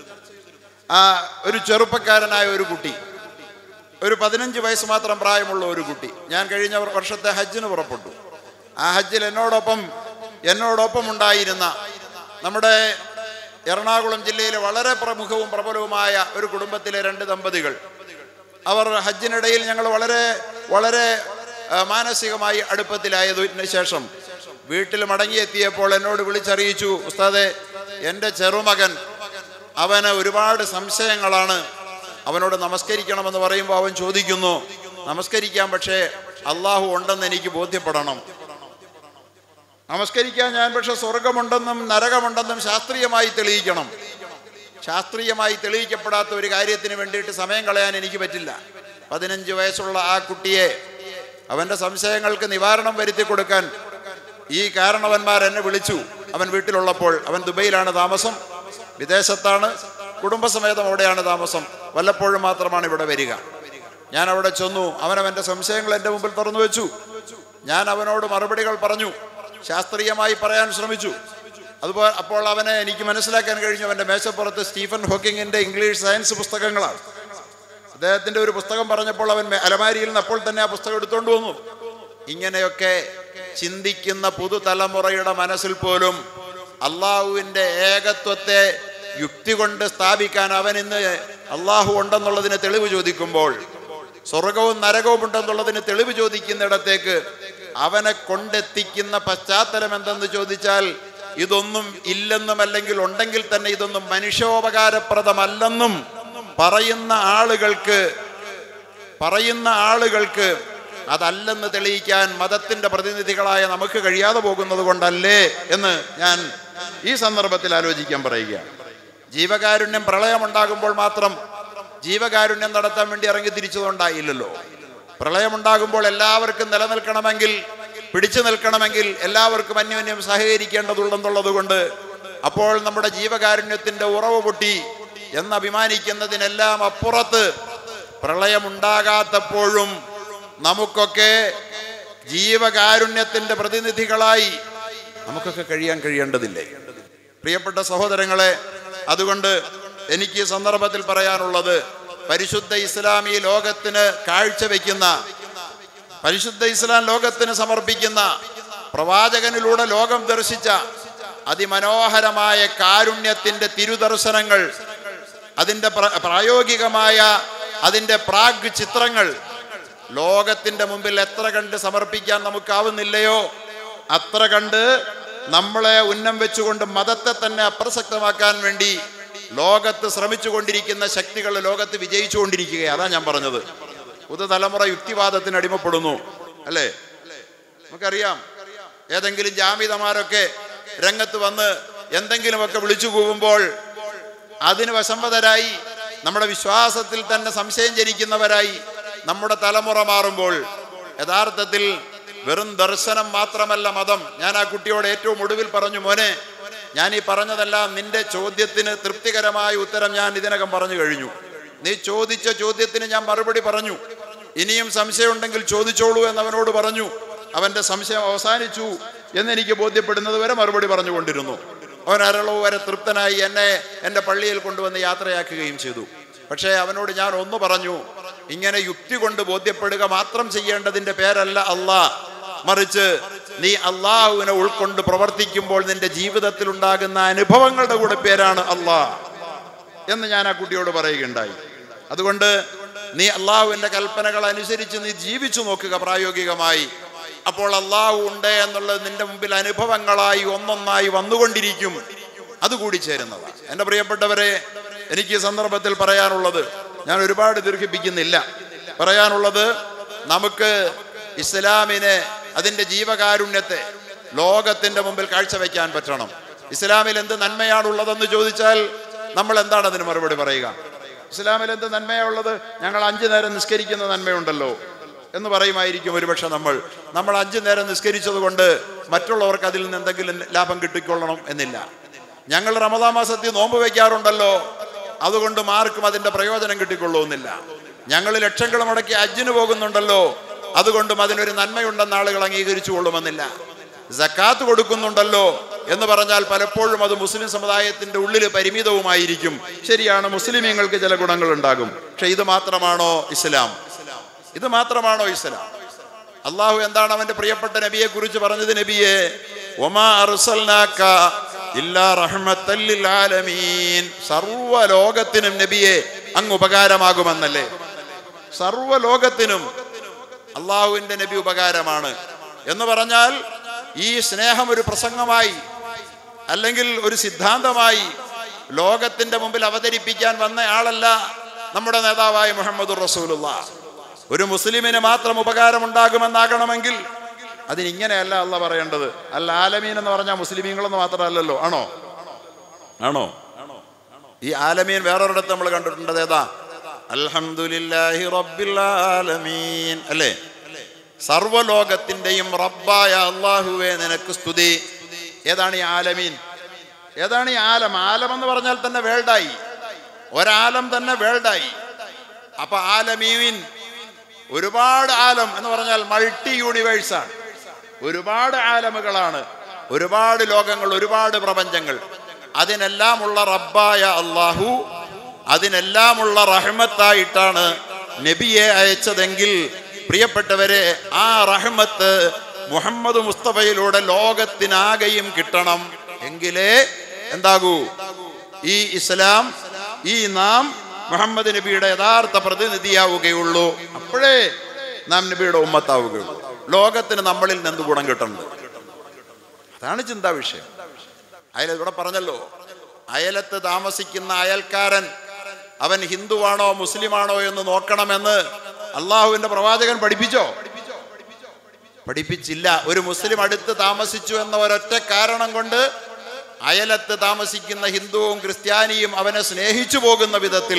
ആ ഒരു ചെറുപ്പക്കാരനായ ഒരു കുട്ടി ഒരു പതിനഞ്ച് വയസ്സ് മാത്രം പ്രായമുള്ള ഒരു കുട്ടി ഞാൻ കഴിഞ്ഞ വർഷത്തെ ഹജ്ജിന് പുറപ്പെട്ടു ആ ഹജ്ജിൽ എന്നോടൊപ്പം എന്നോടൊപ്പം ഉണ്ടായിരുന്ന നമ്മുടെ എറണാകുളം ജില്ലയിലെ വളരെ പ്രമുഖവും പ്രബലവുമായ ഒരു കുടുംബത്തിലെ രണ്ട് ദമ്പതികൾ അവർ ഹജ്ജിനിടയിൽ ഞങ്ങൾ വളരെ വളരെ ആ, മാനസികമായി അടുപ്പത്തിലായതിന് ശേഷം വീട്ടിൽ മടങ്ങിയെത്തിയപ്പോൾ എന്നോട് വിളിച്ചറിയിച്ചു ഉസ്താദെ എൻ്റെ ചെറുമകൻ അവന് ഒരുപാട് സംശയങ്ങളാണ് അവനോട് നമസ്കരിക്കണമെന്ന് പറയുമ്പോൾ അവൻ ചോദിക്കുന്നു നമസ്കരിക്കാൻ പക്ഷേ അള്ളാഹു ഉണ്ടെന്ന് എനിക്ക് ബോധ്യപ്പെടണം നമസ്കരിക്കാൻ ഞാൻ പക്ഷെ സ്വർഗമുണ്ടെന്നും നരകമുണ്ടെന്നും ശാസ്ത്രീയമായി തെളിയിക്കണം ശാസ്ത്രീയമായി തെളിയിക്കപ്പെടാത്ത ഒരു കാര്യത്തിന് വേണ്ടിയിട്ട് സമയം കളയാൻ എനിക്ക് പറ്റില്ല പതിനഞ്ച് വയസ്സുള്ള ആ കുട്ടിയെ അവൻ്റെ സംശയങ്ങൾക്ക് നിവാരണം വരുത്തി കൊടുക്കാൻ ഈ കാരണവന്മാർ എന്നെ വിളിച്ചു അവൻ വീട്ടിലുള്ളപ്പോൾ അവൻ ദുബൈയിലാണ് താമസം വിദേശത്താണ് കുടുംബസമേതം അവിടെയാണ് താമസം വല്ലപ്പോഴും മാത്രമാണ് ഇവിടെ വരിക ഞാൻ അവിടെ ചെന്നു അവൻ അവൻ്റെ സംശയങ്ങൾ എൻ്റെ മുമ്പിൽ തുറന്നു വെച്ചു ഞാൻ അവനോട് മറുപടികൾ പറഞ്ഞു ശാസ്ത്രീയമായി പറയാൻ ശ്രമിച്ചു അതുപോലെ അപ്പോൾ അവനെ എനിക്ക് മനസ്സിലാക്കാൻ കഴിഞ്ഞു അവൻ്റെ മേശപ്പുറത്ത് സ്റ്റീഫൻ ഹോക്കിങ്ങിൻ്റെ ഇംഗ്ലീഷ് സയൻസ് പുസ്തകങ്ങളാണ് അദ്ദേഹത്തിൻ്റെ ഒരു പുസ്തകം പറഞ്ഞപ്പോൾ അവൻ മെ- അലമാരിയിൽ നിന്ന് അപ്പോൾ തന്നെ ആ പുസ്തകം എടുത്തുകൊണ്ട് വന്നു ഇങ്ങനെയൊക്കെ ചിന്തിക്കുന്ന പുതുതലമുറയുടെ മനസ്സിൽ പോലും അള്ളാഹുവിൻ്റെ ഏകത്വത്തെ യുക്തി കൊണ്ട് സ്ഥാപിക്കാൻ അവൻ ഇന്ന് അള്ളാഹു ഉണ്ടെന്നുള്ളതിന് തെളിവ് ചോദിക്കുമ്പോൾ സ്വർഗവും നരകവും ഉണ്ടെന്നുള്ളതിന് തെളിവ് ചോദിക്കുന്നിടത്തേക്ക് അവനെ കൊണ്ടെത്തിക്കുന്ന പശ്ചാത്തലം എന്തെന്ന് ചോദിച്ചാൽ ഇതൊന്നും ഇല്ലെന്നും അല്ലെങ്കിൽ ഉണ്ടെങ്കിൽ തന്നെ ഇതൊന്നും മനുഷ്യോപകാരപ്രദമല്ലെന്നും പറയുന്ന ആളുകൾക്ക് പറയുന്ന ആളുകൾക്ക് അതല്ലെന്ന് തെളിയിക്കാൻ മതത്തിന്റെ പ്രതിനിധികളായ നമുക്ക് കഴിയാതെ പോകുന്നത് കൊണ്ടല്ലേ എന്ന് ഞാൻ ഈ സന്ദർഭത്തിൽ ആലോചിക്കാൻ പറയുകയാണ് ജീവകാരുണ്യം പ്രളയമുണ്ടാകുമ്പോൾ മാത്രം ജീവകാരുണ്യം നടത്താൻ വേണ്ടി ഇറങ്ങി തിരിച്ചതുണ്ടായില്ലല്ലോ പ്രളയമുണ്ടാകുമ്പോൾ എല്ലാവർക്കും നിലനിൽക്കണമെങ്കിൽ പിടിച്ചു നിൽക്കണമെങ്കിൽ എല്ലാവർക്കും അന്യോന്യം സഹകരിക്കേണ്ടതുള്ളെന്നുള്ളത് കൊണ്ട് അപ്പോൾ നമ്മുടെ ജീവകാരുണ്യത്തിന്റെ ഉറവ് പൊട്ടി എന്ന് അഭിമാനിക്കുന്നതിനെല്ലാം അപ്പുറത്ത് പ്രളയമുണ്ടാകാത്തപ്പോഴും നമുക്കൊക്കെ ജീവകാരുണ്യത്തിന്റെ പ്രതിനിധികളായി നമുക്കൊക്കെ കഴിയാൻ കഴിയേണ്ടതില്ലേ പ്രിയപ്പെട്ട സഹോദരങ്ങളെ അതുകൊണ്ട് എനിക്ക് ഈ സന്ദർഭത്തിൽ പറയാനുള്ളത് പരിശുദ്ധ ഇസ്ലാമി ലോകത്തിന് കാഴ്ചവെക്കുന്ന പരിശുദ്ധ ഇസ്ലാം ലോകത്തിന് സമർപ്പിക്കുന്ന പ്രവാചകനിലൂടെ ലോകം ദർശിച്ച അതിമനോഹരമായ കാരുണ്യത്തിന്റെ തിരുദർശനങ്ങൾ അതിൻ്റെ പ്ര- പ്രായോഗികമായ അതിൻ്റെ പ്രാഗ് ചിത്രങ്ങൾ ലോകത്തിന്റെ മുമ്പിൽ എത്ര കണ്ട് സമർപ്പിക്കാൻ നമുക്കാവുന്നില്ലയോ അത്ര കണ്ട് നമ്മളെ ഉന്നം വെച്ചുകൊണ്ട് മതത്തെ തന്നെ അപ്രസക്തമാക്കാൻ വേണ്ടി ലോകത്ത് ശ്രമിച്ചുകൊണ്ടിരിക്കുന്ന ശക്തികൾ ലോകത്ത് വിജയിച്ചുകൊണ്ടിരിക്കുകയാണ് അതാ ഞാൻ പറഞ്ഞത് പുതുതലമുറ യുക്തിവാദത്തിന് അടിമപ്പെടുന്നു അല്ലേ നമുക്കറിയാം ഏതെങ്കിലും ജാമിതമാരൊക്കെ രംഗത്ത് വന്ന് എന്തെങ്കിലുമൊക്കെ വിളിച്ചു കൂവുമ്പോൾ അതിന് വശംവതരായി നമ്മുടെ വിശ്വാസത്തിൽ തന്നെ സംശയം ജനിക്കുന്നവരായി നമ്മുടെ തലമുറ മാറുമ്പോൾ യഥാർത്ഥത്തിൽ വെറും ദർശനം മാത്രമല്ല മതം ഞാൻ ആ കുട്ടിയോട് ഏറ്റവും ഒടുവിൽ പറഞ്ഞു മോനെ ഞാൻ ഈ പറഞ്ഞതെല്ലാം നിന്റെ ചോദ്യത്തിന് തൃപ്തികരമായ ഉത്തരം ഞാൻ ഇതിനകം പറഞ്ഞു കഴിഞ്ഞു നീ ചോദിച്ച ചോദ്യത്തിന് ഞാൻ മറുപടി പറഞ്ഞു ഇനിയും സംശയമുണ്ടെങ്കിൽ ചോദിച്ചോളൂ എന്ന് അവനോട് പറഞ്ഞു അവന്റെ സംശയം അവസാനിച്ചു എന്നെനിക്ക് ബോധ്യപ്പെടുന്നത് വരെ മറുപടി പറഞ്ഞുകൊണ്ടിരുന്നു അവൻ അരളവ് വരെ തൃപ്തനായി എന്നെ എൻ്റെ പള്ളിയിൽ കൊണ്ടുവന്ന് യാത്രയാക്കുകയും ചെയ്തു പക്ഷേ അവനോട് ഞാൻ ഒന്ന് പറഞ്ഞു ഇങ്ങനെ യുക്തി കൊണ്ട് ബോധ്യപ്പെടുക മാത്രം ചെയ്യേണ്ടതിൻ്റെ പേരല്ല അള്ളാ മറിച്ച് നീ അള്ളാഹുവിനെ ഉൾക്കൊണ്ട് പ്രവർത്തിക്കുമ്പോൾ നിന്റെ ജീവിതത്തിൽ ഉണ്ടാകുന്ന അനുഭവങ്ങളുടെ കൂടെ പേരാണ് അള്ളാ എന്ന് ഞാൻ ആ കുട്ടിയോട് പറയുകയുണ്ടായി അതുകൊണ്ട് നീ അള്ളാഹുവിൻ്റെ കൽപ്പനകൾ അനുസരിച്ച് നീ ജീവിച്ചു നോക്കുക പ്രായോഗികമായി അപ്പോൾ അള്ളാഹു ഉണ്ട് എന്നുള്ളത് നിന്റെ മുമ്പിൽ അനുഭവങ്ങളായി ഒന്നൊന്നായി വന്നുകൊണ്ടിരിക്കും അതുകൂടി ചേരുന്നതാണ് എൻ്റെ പ്രിയപ്പെട്ടവരെ എനിക്ക് ഈ സന്ദർഭത്തിൽ പറയാനുള്ളത് ഞാൻ ഒരുപാട് ദീർഘിപ്പിക്കുന്നില്ല പറയാനുള്ളത് നമുക്ക് ഇസ്ലാമിനെ അതിൻ്റെ ജീവകാരുണ്യത്തെ ലോകത്തിൻ്റെ മുമ്പിൽ കാഴ്ചവെക്കാൻ പറ്റണം ഇസ്ലാമിൽ എന്ത് നന്മയാണുള്ളതെന്ന് ചോദിച്ചാൽ നമ്മൾ എന്താണ് അതിന് മറുപടി പറയുക ഇസ്ലാമിൽ എന്ത് നന്മയാണുള്ളത് ഞങ്ങൾ അഞ്ചു നേരം നിസ്കരിക്കുന്ന നന്മയുണ്ടല്ലോ എന്ന് പറയുമായിരിക്കും ഒരുപക്ഷെ നമ്മൾ നമ്മൾ അഞ്ചു നേരം നിസ്കരിച്ചത് കൊണ്ട് മറ്റുള്ളവർക്ക് അതിൽ നിന്ന് എന്തെങ്കിലും ലാഭം കിട്ടിക്കൊള്ളണം എന്നില്ല ഞങ്ങൾ റമദാ മാസത്തിൽ നോമ്പ് വയ്ക്കാറുണ്ടല്ലോ അതുകൊണ്ട് മാർക്കും അതിന്റെ പ്രയോജനം കിട്ടിക്കൊള്ളുന്നില്ല ഞങ്ങൾ ലക്ഷങ്ങൾ മുടക്കി അജ്ജിന് പോകുന്നുണ്ടല്ലോ അതുകൊണ്ടും അതിനൊരു നന്മയുണ്ടെന്ന് ആളുകൾ അംഗീകരിച്ചു കൊള്ളുമെന്നില്ല ജക്കാത്ത് കൊടുക്കുന്നുണ്ടല്ലോ എന്ന് പറഞ്ഞാൽ പലപ്പോഴും അത് മുസ്ലിം സമുദായത്തിന്റെ ഉള്ളിൽ പരിമിതവുമായിരിക്കും ശരിയാണ് മുസ്ലിമീങ്ങൾക്ക് ചില ഗുണങ്ങൾ ഉണ്ടാകും പക്ഷെ ഇത് മാത്രമാണോ ഇസ്ലാം ഇത് മാത്രമാണോ ഇസ്ലാം അള്ളാഹു എന്താണ് അവന്റെ പ്രിയപ്പെട്ട നബിയെ കുറിച്ച് പറഞ്ഞത് നബിയെ ഒമാ അർസൽനാക ഇല്ലാ റഹ്മത്തൽ ലിൽ ആലമീൻ സർവ്വ ലോകത്തിനും നബിയെ അങ്ങ് ഉപകാരമാകുമെന്നല്ലേ സർവ്വ ലോകത്തിനും അള്ളാഹുവിന്റെ നബി ഉപകാരമാണ് എന്ന് പറഞ്ഞാൽ ഈ സ്നേഹം ഒരു പ്രസംഗമായി അല്ലെങ്കിൽ ഒരു സിദ്ധാന്തമായി ലോകത്തിന്റെ മുമ്പിൽ അവതരിപ്പിക്കാൻ വന്ന ആളല്ല നമ്മുടെ നേതാവായ മുഹമ്മദ് റസൂലുള്ള ഒരു മുസ്ലിമിന് മാത്രം ഉപകാരമുണ്ടാകുമെന്നാകണമെങ്കിൽ അതിനിങ്ങനെയല്ല അല്ല പറയേണ്ടത് അല്ല ആലമീൻ എന്ന് പറഞ്ഞാൽ മുസ്ലിമീങ്ങളെന്ന് മാത്രമല്ലല്ലോ ആണോ ആണോ ഈ ആലമീൻ വേറൊരിടത്ത് നമ്മൾ കണ്ടിട്ടുണ്ട് ഏതാ അൽഹംദുലില്ലാഹി റബ്ബിൽ ആലമീൻ അല്ലേ സർവലോകത്തിന്റെയും റബ്ബായ അള്ളാഹുവേ നിനക്ക് സ്തുതി ഏതാണ് ഈ ആലമീൻ ഏതാണ് ഈ ആലം ആലം എന്ന് പറഞ്ഞാൽ തന്നെ വേൾഡായി ഒരാലം തന്നെ വേൾഡായി അപ്പൊ ആലമീൻ ഒരുപാട് ആലം എന്ന് പറഞ്ഞാൽ മൾട്ടി യൂണിവേഴ്സാണ് ഒരുപാട് ആലമുകളാണ് ഒരുപാട് ലോകങ്ങൾ ഒരുപാട് പ്രപഞ്ചങ്ങൾ അതിനെല്ലാമുള്ള റബ്ബായ അള്ളാഹു അതിനെല്ലാമുള്ള റഹ്മത്തായിട്ടാണ് നബിയെ അയച്ചതെങ്കിൽ പ്രിയപ്പെട്ടവരെ ആ റഹ്മത്ത് മുഹമ്മദ് മുസ്തഫയിലൂടെ ലോകത്തിനാകെയും കിട്ടണം എങ്കിലേ എന്താകൂ ഈ ഇസ്ലാം ഈ നാം മുഹമ്മദ് നബിയുടെ യഥാർത്ഥ പ്രതിനിധിയാവുകയുള്ളൂ അപ്പോഴേ നാം നബിയുടെ ഉമ്മത്താവുകയുള്ളൂ ലോകത്തിന് നമ്മളിൽ നിന്ന് ഗുണം കിട്ടുന്നത് അതാണ് ചിന്താ വിഷയം അയൽ ഇവിടെ പറഞ്ഞല്ലോ അയലത്ത് താമസിക്കുന്ന അയൽക്കാരൻ അവൻ ഹിന്ദുവാണോ മുസ്ലിമാണോ എന്ന് നോക്കണമെന്ന് അള്ളാഹുവിന്റെ പ്രവാചകൻ പഠിപ്പിച്ചോ പഠിപ്പിച്ചില്ല ഒരു മുസ്ലിം അടുത്ത് താമസിച്ചു എന്ന ഒരൊറ്റ കാരണം കൊണ്ട് അയലത്ത് താമസിക്കുന്ന ഹിന്ദുവും ക്രിസ്ത്യാനിയും അവനെ സ്നേഹിച്ചു പോകുന്ന വിധത്തിൽ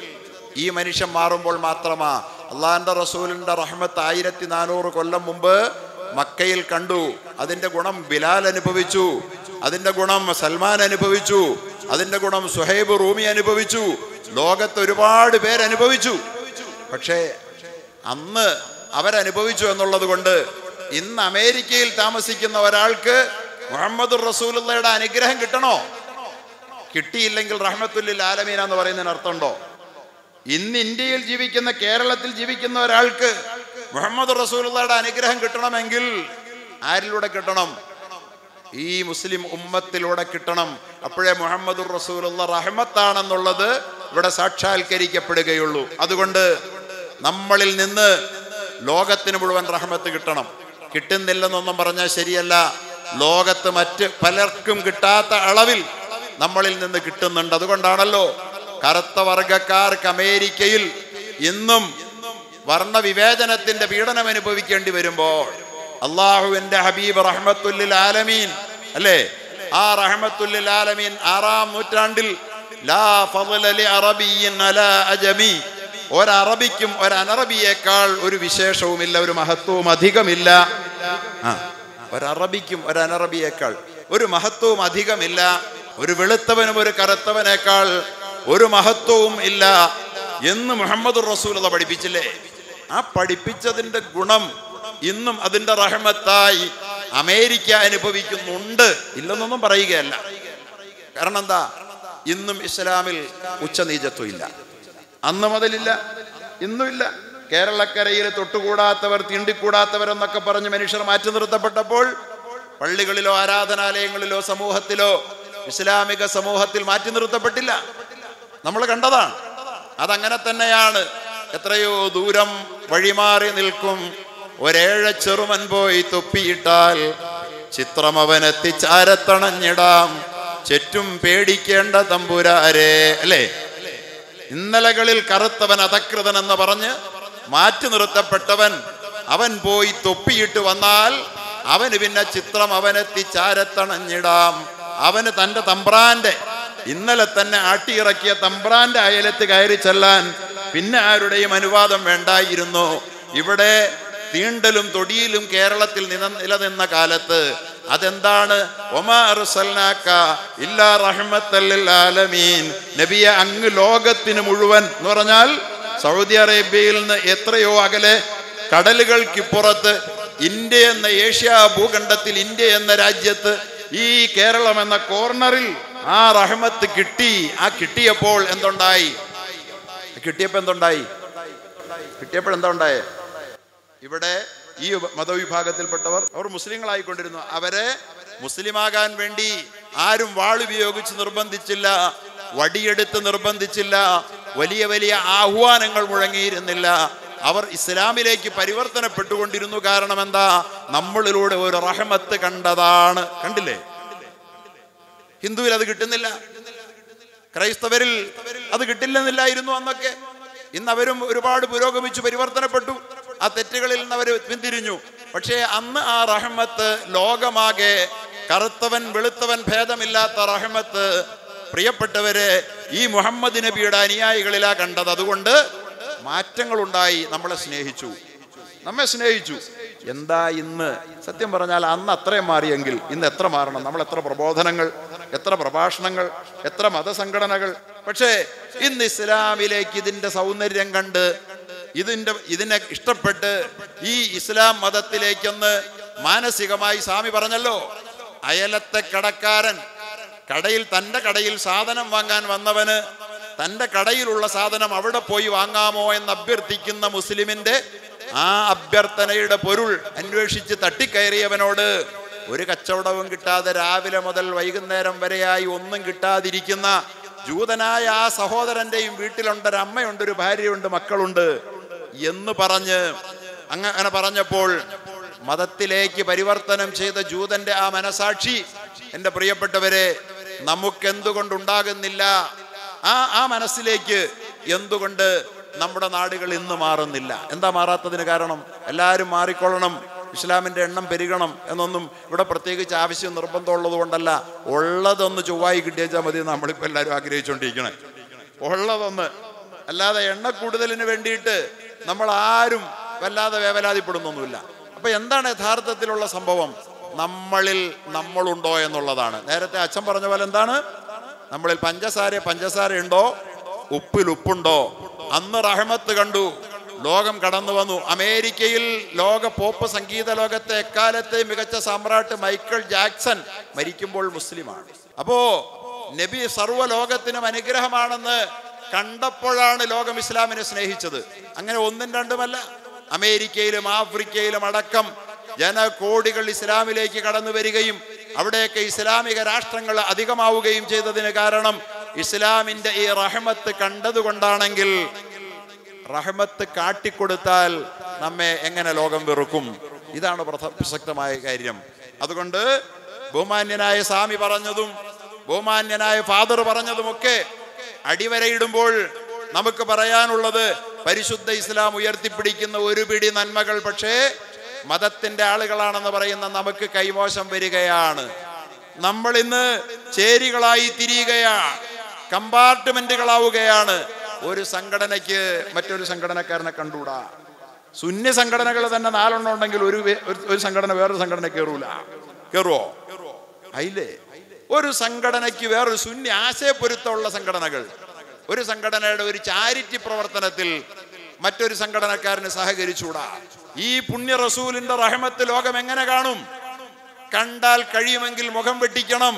ഈ മനുഷ്യൻ മാറുമ്പോൾ മാത്രമാ അള്ളാഹിന്റെ റസൂലിന്റെ റഹ്മത്ത് ആയിരത്തി നാനൂറ് കൊല്ലം മുമ്പ് മക്കയിൽ കണ്ടു അതിന്റെ ഗുണം ബിലാൽ അനുഭവിച്ചു അതിന്റെ ഗുണം സൽമാൻ അനുഭവിച്ചു അതിന്റെ ഗുണം സുഹൈബ് റൂമി അനുഭവിച്ചു ലോകത്ത് ഒരുപാട് പേര് അനുഭവിച്ചു പക്ഷേ അന്ന് അവരനുഭവിച്ചു എന്നുള്ളത് കൊണ്ട് ഇന്ന് അമേരിക്കയിൽ താമസിക്കുന്ന ഒരാൾക്ക് മുഹമ്മദ് റസൂലുള്ളയുടെ അനുഗ്രഹം കിട്ടണോ കിട്ടിയില്ലെങ്കിൽ റഹ്മത്തുല്ലിൽ ആലമീന എന്ന് പറയുന്നതിന് അർത്ഥമുണ്ടോ ഇന്ന് ഇന്ത്യയിൽ ജീവിക്കുന്ന കേരളത്തിൽ ജീവിക്കുന്ന ഒരാൾക്ക് മുഹമ്മദ് റസൂലുള്ളയുടെ അനുഗ്രഹം കിട്ടണമെങ്കിൽ ആരിലൂടെ കിട്ടണം ഈ മുസ്ലിം ഉമ്മത്തിലൂടെ കിട്ടണം അപ്പോഴേ മുഹമ്മദ് റസൂലുള്ള റഹ്മത്താണെന്നുള്ളത് ഇവിടെ സാക്ഷാത്കരിക്കപ്പെടുകയുള്ളൂ അതുകൊണ്ട് നമ്മളിൽ നിന്ന് ലോകത്തിന് മുഴുവൻ റഹ്മത്ത് കിട്ടണം കിട്ടുന്നില്ലെന്നൊന്നും പറഞ്ഞാൽ ശരിയല്ല ലോകത്ത് മറ്റ് പലർക്കും കിട്ടാത്ത അളവിൽ നമ്മളിൽ നിന്ന് കിട്ടുന്നുണ്ട് അതുകൊണ്ടാണല്ലോ കറുത്ത വർഗക്കാർക്ക് അമേരിക്കയിൽ ഇന്നും വർണ്ണവിവേചനത്തിന്റെ പീഡനം അനുഭവിക്കേണ്ടി വരുമ്പോൾ അള്ളാഹുവിന്റെ ഹബീബ് റഹ്മത്തുല്ലിൽ ആലമീൻ അല്ലേ ആ റഹ്മത്തുല്ലിൽ ആലമീൻ ആറാം നൂറ്റാണ്ടിൽ ലാ ഫضل لعربي على അജമി ഒരറബിക്കും ഒരനറബിയേക്കാൾ ഒരു വിശേഷവുമില്ല ഒരു മഹത്വവും അധികമില്ല ആ ഒരറബിക്കും ഒരനറബിയേക്കാൾ ഒരു മഹത്വവും അധികമില്ല ഒരു വെളുത്തവനും ഒരു കറുത്തവനേക്കാൾ ഒരു മഹത്വവും ഇല്ല എന്ന് മുഹമ്മദ് റസൂലത പഠിപ്പിച്ചില്ലേ ആ പഠിപ്പിച്ചതിന്റെ ഗുണം ഇന്നും അതിന്റെ റഹമത്തായി അമേരിക്ക അനുഭവിക്കുന്നുണ്ട് ഇല്ലെന്നൊന്നും പറയുകയല്ല കാരണം എന്താ ഇന്നും ഇസ്ലാമിൽ ഉച്ചനീചത്വം ഇല്ല അന്ന് മുതലില്ല ഇന്നുമില്ല കേരളക്കരയിൽ തൊട്ടുകൂടാത്തവർ തീണ്ടിക്കൂടാത്തവരെന്നൊക്കെ പറഞ്ഞ് മനുഷ്യർ മാറ്റി നിർത്തപ്പെട്ടപ്പോൾ പള്ളികളിലോ ആരാധനാലയങ്ങളിലോ സമൂഹത്തിലോ ഇസ്ലാമിക സമൂഹത്തിൽ മാറ്റി നിർത്തപ്പെട്ടില്ല നമ്മൾ കണ്ടതാണ് അതങ്ങനെ തന്നെയാണ് എത്രയോ ദൂരം വഴിമാറി നിൽക്കും ഒരേഴ ചെറുമൻ പോയി തൊപ്പിയിട്ടാൽ ചിത്രം അവനെത്തിച്ചാരത്തണഞ്ഞിടാം ചുറ്റും പേടിക്കേണ്ട തമ്പുരാരെ അല്ലേ ഇന്നലകളിൽ കറുത്തവൻ അധകൃതൻ എന്ന് പറഞ്ഞ് മാറ്റി നിർത്തപ്പെട്ടവൻ അവൻ പോയി തൊപ്പിയിട്ട് വന്നാൽ അവന് പിന്നെ ചിത്രം അവനെത്തിച്ചാരത്തണഞ്ഞിടാം അവന് തൻ്റെ തമ്പ്രാന്റെ ഇന്നലെ തന്നെ ആട്ടിയിറക്കിയ തമ്പ്രാന്റെ അയലത്ത് കയറി ചെല്ലാൻ പിന്നെ ആരുടെയും അനുവാദം വേണ്ടായിരുന്നു ഇവിടെ തീണ്ടലും തൊടിയിലും കേരളത്തിൽ നില നിലനിന്ന കാലത്ത് അതെന്താണ് ഒമാ അർസൽനാക്ക ഇല്ലാ റഹ്മത്തല്ലിൽ ആലമീൻ നബിയെ അങ്ങ് ലോകത്തിന് മുഴുവൻ എന്ന് പറഞ്ഞാൽ സൗദി അറേബ്യയിൽ നിന്ന് എത്രയോ അകലെ കടലുകൾക്കിപ്പുറത്ത് ഇന്ത്യ എന്ന ഏഷ്യ ഭൂഖണ്ഡത്തിൽ ഇന്ത്യ എന്ന രാജ്യത്ത് ഈ കേരളം എന്ന കോർണറിൽ ആ റഹ്മത്ത് കിട്ടി ആ കിട്ടിയപ്പോൾ എന്തുണ്ടായി കിട്ടിയപ്പോൾ എന്തുണ്ടായി കിട്ടിയപ്പോൾ എന്താ ഉണ്ടായേ ഇവിടെ ഈ മതവിഭാഗത്തിൽപ്പെട്ടവർ അവർ മുസ്ലിങ്ങളായിക്കൊണ്ടിരുന്നു അവരെ മുസ്ലിമാകാൻ വേണ്ടി ആരും വാളുപയോഗിച്ച് നിർബന്ധിച്ചില്ല വടിയെടുത്ത് നിർബന്ധിച്ചില്ല വലിയ വലിയ ആഹ്വാനങ്ങൾ മുഴങ്ങിയിരുന്നില്ല അവർ ഇസ്ലാമിലേക്ക് പരിവർത്തനപ്പെട്ടുകൊണ്ടിരുന്നു കാരണം എന്താ നമ്മളിലൂടെ ഒരു റഹമത്ത് കണ്ടതാണ് കണ്ടില്ലേ ഹിന്ദുവിൽ അത് കിട്ടുന്നില്ല ക്രൈസ്തവരിൽ അത് കിട്ടില്ലെന്നില്ലായിരുന്നു അന്നൊക്കെ ഇന്ന് അവരും ഒരുപാട് പുരോഗമിച്ചു പരിവർത്തനപ്പെട്ടു ആ തെറ്റുകളിൽ നിന്ന് അവർ പിന്തിരിഞ്ഞു പക്ഷേ അന്ന് ആ റഹ്മത്ത് ലോകമാകെ കറുത്തവൻ വെളുത്തവൻ ഭേദമില്ലാത്ത റഹ്മത്ത് പ്രിയപ്പെട്ടവരെ ഈ മുഹമ്മദ് നബിയുടെ അനുയായികളിലാ കണ്ടത് അതുകൊണ്ട് മാറ്റങ്ങളുണ്ടായി നമ്മളെ സ്നേഹിച്ചു നമ്മെ സ്നേഹിച്ചു എന്താ ഇന്ന് സത്യം പറഞ്ഞാൽ അന്ന് അത്രയും മാറിയെങ്കിൽ ഇന്ന് എത്ര മാറണം നമ്മൾ എത്ര പ്രബോധനങ്ങൾ എത്ര പ്രഭാഷണങ്ങൾ എത്ര മതസംഘടനകൾ പക്ഷേ ഇന്ന് ഇസ്ലാമിലേക്ക് ഇതിന്റെ സൗന്ദര്യം കണ്ട് ഇതിന്റെ ഇതിനെ ഇഷ്ടപ്പെട്ട് ഈ ഇസ്ലാം മതത്തിലേക്കൊന്ന് മാനസികമായി സ്വാമി പറഞ്ഞല്ലോ അയലത്തെ കടക്കാരൻ കടയിൽ തൻ്റെ കടയിൽ സാധനം വാങ്ങാൻ വന്നവന് തൻ്റെ കടയിലുള്ള സാധനം അവിടെ പോയി വാങ്ങാമോ എന്ന് അഭ്യർത്ഥിക്കുന്ന മുസ്ലിമിന്റെ ആ അഭ്യർത്ഥനയുടെ പൊരുൾ അന്വേഷിച്ച് തട്ടിക്കയറിയവനോട് ഒരു കച്ചവടവും കിട്ടാതെ രാവിലെ മുതൽ വൈകുന്നേരം വരെയായി ഒന്നും കിട്ടാതിരിക്കുന്ന ജൂതനായ ആ സഹോദരന്റെയും വീട്ടിലുണ്ട് ഒരു അമ്മയുണ്ട് ഒരു ഭാര്യയുണ്ട് മക്കളുണ്ട് എന്ന് പറഞ്ഞ് അങ്ങ- അങ്ങനെ പറഞ്ഞപ്പോൾ മതത്തിലേക്ക് പരിവർത്തനം ചെയ്ത ജൂതന്റെ ആ മനസാക്ഷി എൻ്റെ പ്രിയപ്പെട്ടവരെ നമുക്കെന്തുകൊണ്ടുണ്ടാകുന്നില്ല ആ ആ മനസ്സിലേക്ക് എന്തുകൊണ്ട് നമ്മുടെ നാടുകൾ ഇന്ന് മാറുന്നില്ല എന്താ മാറാത്തതിന് കാരണം എല്ലാവരും മാറിക്കൊള്ളണം ഇസ്ലാമിന്റെ എണ്ണം പെരുകണം എന്നൊന്നും ഇവിടെ പ്രത്യേകിച്ച് ആവശ്യം നിർബന്ധമുള്ളത് കൊണ്ടല്ല ഉള്ളതൊന്ന് ചൊവ്വായി കിട്ടിയേച്ചാൽ മതി നമ്മളിപ്പോൾ എല്ലാവരും ആഗ്രഹിച്ചുകൊണ്ടിരിക്കണേ ഉള്ളതൊന്ന് അല്ലാതെ എണ്ണ കൂടുതലിന് വേണ്ടിയിട്ട് നമ്മൾ ആരും വല്ലാതെ വേവലാതിപ്പെടുന്നൊന്നുമില്ല അപ്പൊ എന്താണ് യഥാർത്ഥത്തിലുള്ള സംഭവം നമ്മളിൽ നമ്മളുണ്ടോ എന്നുള്ളതാണ് നേരത്തെ അച്ഛൻ പറഞ്ഞ പോലെ എന്താണ് നമ്മളിൽ പഞ്ചസാര പഞ്ചസാര ഉണ്ടോ ഉപ്പിൽ ഉപ്പുണ്ടോ അന്ന് റഹമത്ത് കണ്ടു ലോകം കടന്നു വന്നു അമേരിക്കയിൽ ലോക പോപ്പ് സംഗീത ലോകത്തെ എക്കാലത്തെ മികച്ച സാമ്രാട്ട് മൈക്കിൾ ജാക്സൺ മരിക്കുമ്പോൾ മുസ്ലിമാണ് അപ്പോ നബി സർവ്വ ലോകത്തിനും അനുഗ്രഹമാണെന്ന് കണ്ടപ്പോഴാണ് ലോകം ഇസ്ലാമിനെ സ്നേഹിച്ചത് അങ്ങനെ ഒന്നും രണ്ടുമല്ല അമേരിക്കയിലും ആഫ്രിക്കയിലും അടക്കം ജനകോടികൾ ഇസ്ലാമിലേക്ക് കടന്നു വരികയും അവിടെയൊക്കെ ഇസ്ലാമിക രാഷ്ട്രങ്ങൾ അധികമാവുകയും ചെയ്തതിന് കാരണം ഇസ്ലാമിന്റെ ഈ റഹമത്ത് കണ്ടതുകൊണ്ടാണെങ്കിൽ റഹമത്ത് കാട്ടിക്കൊടുത്താൽ നമ്മെ എങ്ങനെ ലോകം വെറുക്കും ഇതാണ് പ്രധ- പ്രസക്തമായ കാര്യം അതുകൊണ്ട് ബഹുമാന്യനായ സ്വാമി പറഞ്ഞതും ബഹുമാന്യനായ ഫാദർ പറഞ്ഞതുമൊക്കെ അടിവരയിടുമ്പോൾ നമുക്ക് പറയാനുള്ളത് പരിശുദ്ധ ഇസ്ലാം ഉയർത്തിപ്പിടിക്കുന്ന ഒരു പിടി നന്മകൾ പക്ഷേ മതത്തിന്റെ ആളുകളാണെന്ന് പറയുന്ന നമുക്ക് കൈമോശം വരികയാണ് നമ്മൾ ഇന്ന് ചേരികളായി തിരിയുകയാണ് കമ്പാർട്ട്മെന്റുകളാവുകയാണ് ഒരു സംഘടനയ്ക്ക് മറ്റൊരു സംഘടനക്കാരനെ കണ്ടൂടാ സുന്നി സംഘടനകൾ തന്നെ നാലെണ്ണം ഉണ്ടെങ്കിൽ ഒരു വേ- ഒരു- ഒരു സംഘടന വേറൊരു സംഘടന കയറൂല കയറുവോ അയില്ലേ ഒരു സംഘടനയ്ക്ക് വേറൊരു സുന്നി ആശയപ്പൊരുത്തമുള്ള സംഘടനകൾ ഒരു സംഘടനയുടെ ഒരു ചാരിറ്റി പ്രവർത്തനത്തിൽ മറ്റൊരു സംഘടനക്കാരന് സഹകരിച്ചൂടാ ഈ പുണ്യ റസൂലിന്റെ റഹമത്ത് ലോകം എങ്ങനെ കാണും കണ്ടാൽ കഴിയുമെങ്കിൽ മുഖം വെട്ടിക്കണം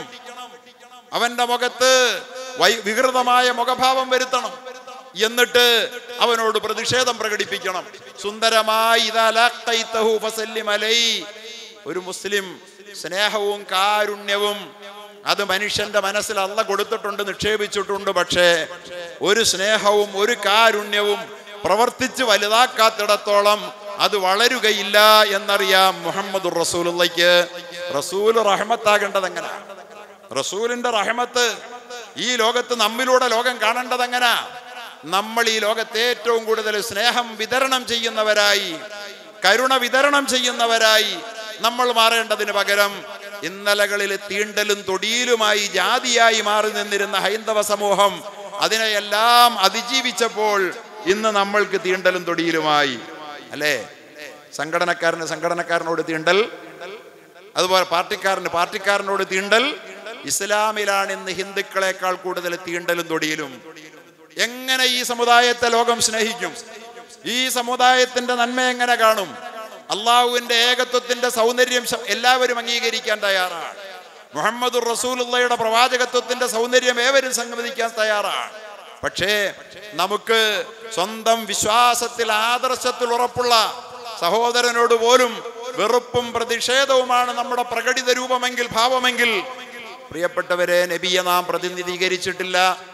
അവന്റെ മുഖത്ത് വൈ- വികൃതമായ മുഖഭാവം വരുത്തണം എന്നിട്ട് അവനോട് പ്രതിഷേധം പ്രകടിപ്പിക്കണം സുന്ദരമായി ഇദാ ലാഖൈതഹു ഫസല്ലിം അലൈ. ഒരു മുസ്ലിം സ്നേഹവും കാരുണ്യവും അത് മനുഷ്യന്റെ മനസ്സിൽ അല്ല കൊടുത്തിട്ടുണ്ട് നിക്ഷേപിച്ചിട്ടുണ്ട് പക്ഷേ ഒരു സ്നേഹവും ഒരു കാരുണ്യവും പ്രവർത്തിച്ച് വലുതാക്കാത്തിടത്തോളം അത് വളരുകയില്ല എന്നറിയാം മുഹമ്മദ് റസൂലുള്ളയ്ക്ക് റസൂൽ റഹ്മത്താകേണ്ടത് എങ്ങനെ റസൂലിന്റെ റഹമത്ത് ഈ ലോകത്ത് നമ്മിലൂടെ ലോകം കാണേണ്ടത് എങ്ങനെ നമ്മൾ ഈ ലോകത്തെ ഏറ്റവും കൂടുതൽ സ്നേഹം വിതരണം ചെയ്യുന്നവരായി കരുണ വിതരണം ചെയ്യുന്നവരായി നമ്മൾ മാറേണ്ടതിന് പകരം ഇന്നലകളിൽ തീണ്ടലും തൊടിയിലുമായി ജാതിയായി മാറി നിന്നിരുന്ന ഹൈന്ദവ സമൂഹം അതിനെയെല്ലാം അതിജീവിച്ചപ്പോൾ ഇന്ന് നമ്മൾക്ക് തീണ്ടലും തൊടിയിലുമായി അല്ലേ സംഘടനക്കാരന് സംഘടനക്കാരനോട് തീണ്ടൽ അതുപോലെ പാർട്ടിക്കാരന് പാർട്ടിക്കാരനോട് തീണ്ടൽ ഇസ്ലാമിലാണ് ഇന്ന് ഹിന്ദുക്കളെക്കാൾ കൂടുതൽ തീണ്ടലും തൊടിയിലും എങ്ങനെ ഈ സമുദായത്തെ ലോകം സ്നേഹിക്കും ഈ സമുദായത്തിന്റെ നന്മ എങ്ങനെ കാണും അള്ളാഹുവിന്റെ ഏകത്വത്തിന്റെ സൗന്ദര്യം ശ- എല്ലാവരും അംഗീകരിക്കാൻ തയ്യാറാണ് മുഹമ്മദ് റസൂലുള്ളയുടെ പ്രവാചകത്വത്തിന്റെ സൗന്ദര്യം ഏവരും സമ്മതിക്കാൻ തയ്യാറാണ് പക്ഷേ നമുക്ക് സ്വന്തം വിശ്വാസത്തിൽ ആദർശത്തിൽ ഉറപ്പുള്ള സഹോദരനോട് പോലും വെറുപ്പും പ്രതിഷേധവുമാണ് നമ്മുടെ പ്രകടിത രൂപമെങ്കിൽ ഭാവമെങ്കിൽ പ്രിയപ്പെട്ടവരെ നബിയെ നാം പ്രതിനിധീകരിച്ചിട്ടില്ല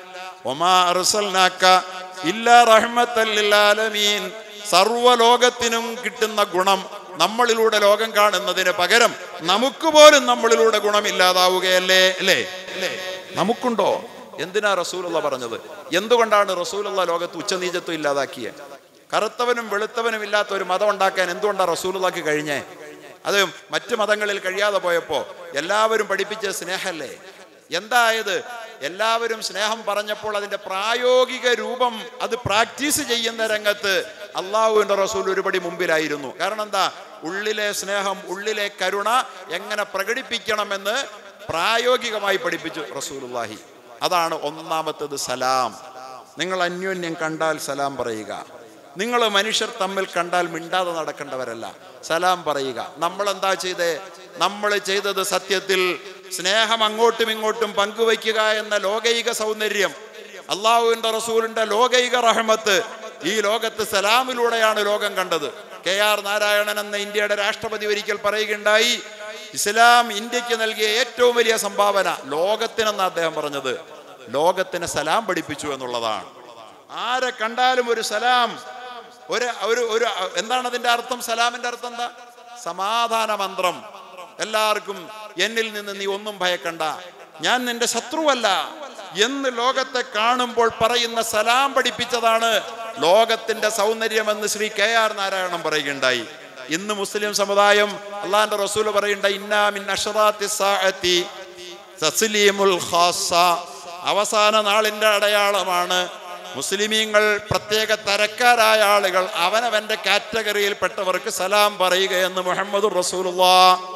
ഒമാ അർസൽനാക്ക ഇല്ലാ റഹ്മത്തൽ ലിൽ ആലമീൻ സർവ്വലോകത്തിനും കിട്ടുന്ന ഗുണം നമ്മളിലൂടെ ലോകം കാണുന്നതിന് പകരം നമുക്ക് പോലും നമ്മളിലൂടെ ഗുണമില്ലാതാവുകയല്ലേ അല്ലേ അല്ലേ നമുക്കുണ്ടോ എന്തിനാ റസൂലുള്ള പറഞ്ഞത് എന്തുകൊണ്ടാണ് റസൂലുള്ള ലോകത്ത് ഉച്ചനീചത്വം ഇല്ലാതാക്കിയത് കറുത്തവനും വെളുത്തവനും ഇല്ലാത്ത ഒരു മതം ഉണ്ടാക്കാൻ എന്തുകൊണ്ടാണ് റസൂലുള്ളാക്ക് കഴിഞ്ഞേ അത് മറ്റു മതങ്ങളിൽ കഴിയാതെ പോയപ്പോ എല്ലാവരും പഠിപ്പിച്ച സ്നേഹല്ലേ എന്തായത് എല്ലാവരും സ്നേഹം പറഞ്ഞപ്പോൾ അതിന്റെ പ്രായോഗിക രൂപം അത് പ്രാക്ടീസ് ചെയ്യുന്ന രംഗത്ത് അള്ളാഹുവിന്റെ റസൂൽ ഒരുപടി മുമ്പിലായിരുന്നു കാരണം എന്താ ഉള്ളിലെ സ്നേഹം ഉള്ളിലെ കരുണ എങ്ങനെ പ്രകടിപ്പിക്കണമെന്ന് പ്രായോഗികമായി പഠിപ്പിച്ചു റസൂലുള്ളാഹി അതാണ് ഒന്നാമത്തത് സലാം നിങ്ങൾ അന്യോന്യം കണ്ടാൽ സലാം പറയുക നിങ്ങൾ മനുഷ്യർ തമ്മിൽ കണ്ടാൽ മിണ്ടാതെ നടക്കേണ്ടവരല്ല സലാം പറയുക നമ്മൾ എന്താ ചെയ്തേ നമ്മൾ ചെയ്തത് സത്യത്തിൽ സ്നേഹം അങ്ങോട്ടും ഇങ്ങോട്ടും പങ്കുവയ്ക്കുക എന്ന ലോകൈക സൗന്ദര്യം അള്ളാഹുവിന്റെ റസൂലിന്റെ ലോകൈക റഹമത്ത് ഈ ലോകത്ത് സലാമിലൂടെയാണ് ലോകം കണ്ടത് കെ ആർ നാരായണൻ എന്ന ഇന്ത്യയുടെ രാഷ്ട്രപതി ഒരിക്കൽ പറയുകയുണ്ടായി ഇസ്ലാം ഇന്ത്യക്ക് നൽകിയ ഏറ്റവും വലിയ സംഭാവന ലോകത്തിനെന്ന് അദ്ദേഹം പറഞ്ഞത് ലോകത്തിന് സലാം പഠിപ്പിച്ചു എന്നുള്ളതാണ് ആരെ കണ്ടാലും ഒരു സലാം ഒരു ഒരു ഒരു എന്താണ് അതിന്റെ അർത്ഥം സലാമിന്റെ അർത്ഥം എന്താ സമാധാന മന്ത്രം എല്ലാവർക്കും എന്നിൽ നിന്ന് നീ ഒന്നും ഭയക്കണ്ട ഞാൻ നിന്റെ ശത്രുവല്ല എന്ന് ലോകത്തെ കാണുമ്പോൾ പറയുന്ന സലാം പഠിപ്പിച്ചതാണ് ലോകത്തിന്റെ സൗന്ദര്യമെന്ന് ശ്രീ കെ ആർ നാരായണൻ പറയുകയുണ്ടായി ഇന്ന് മുസ്ലിം സമുദായം അള്ളാന്റെ റസൂൽ പറയുണ്ട ഇന്നാമിൻ അഷറാത്തി സാഅത്തി തസ്ലീമുൽ ഖാസ അവസാന നാളിന്റെ അടയാളമാണ് മുസ്ലിമീങ്ങൾ പ്രത്യേക തരക്കാരായ ആളുകൾ അവനവന്റെ കാറ്റഗറിയിൽപ്പെട്ടവർക്ക് സലാം പറയുക എന്ന് മുഹമ്മദ് റസൂലുള്ളാ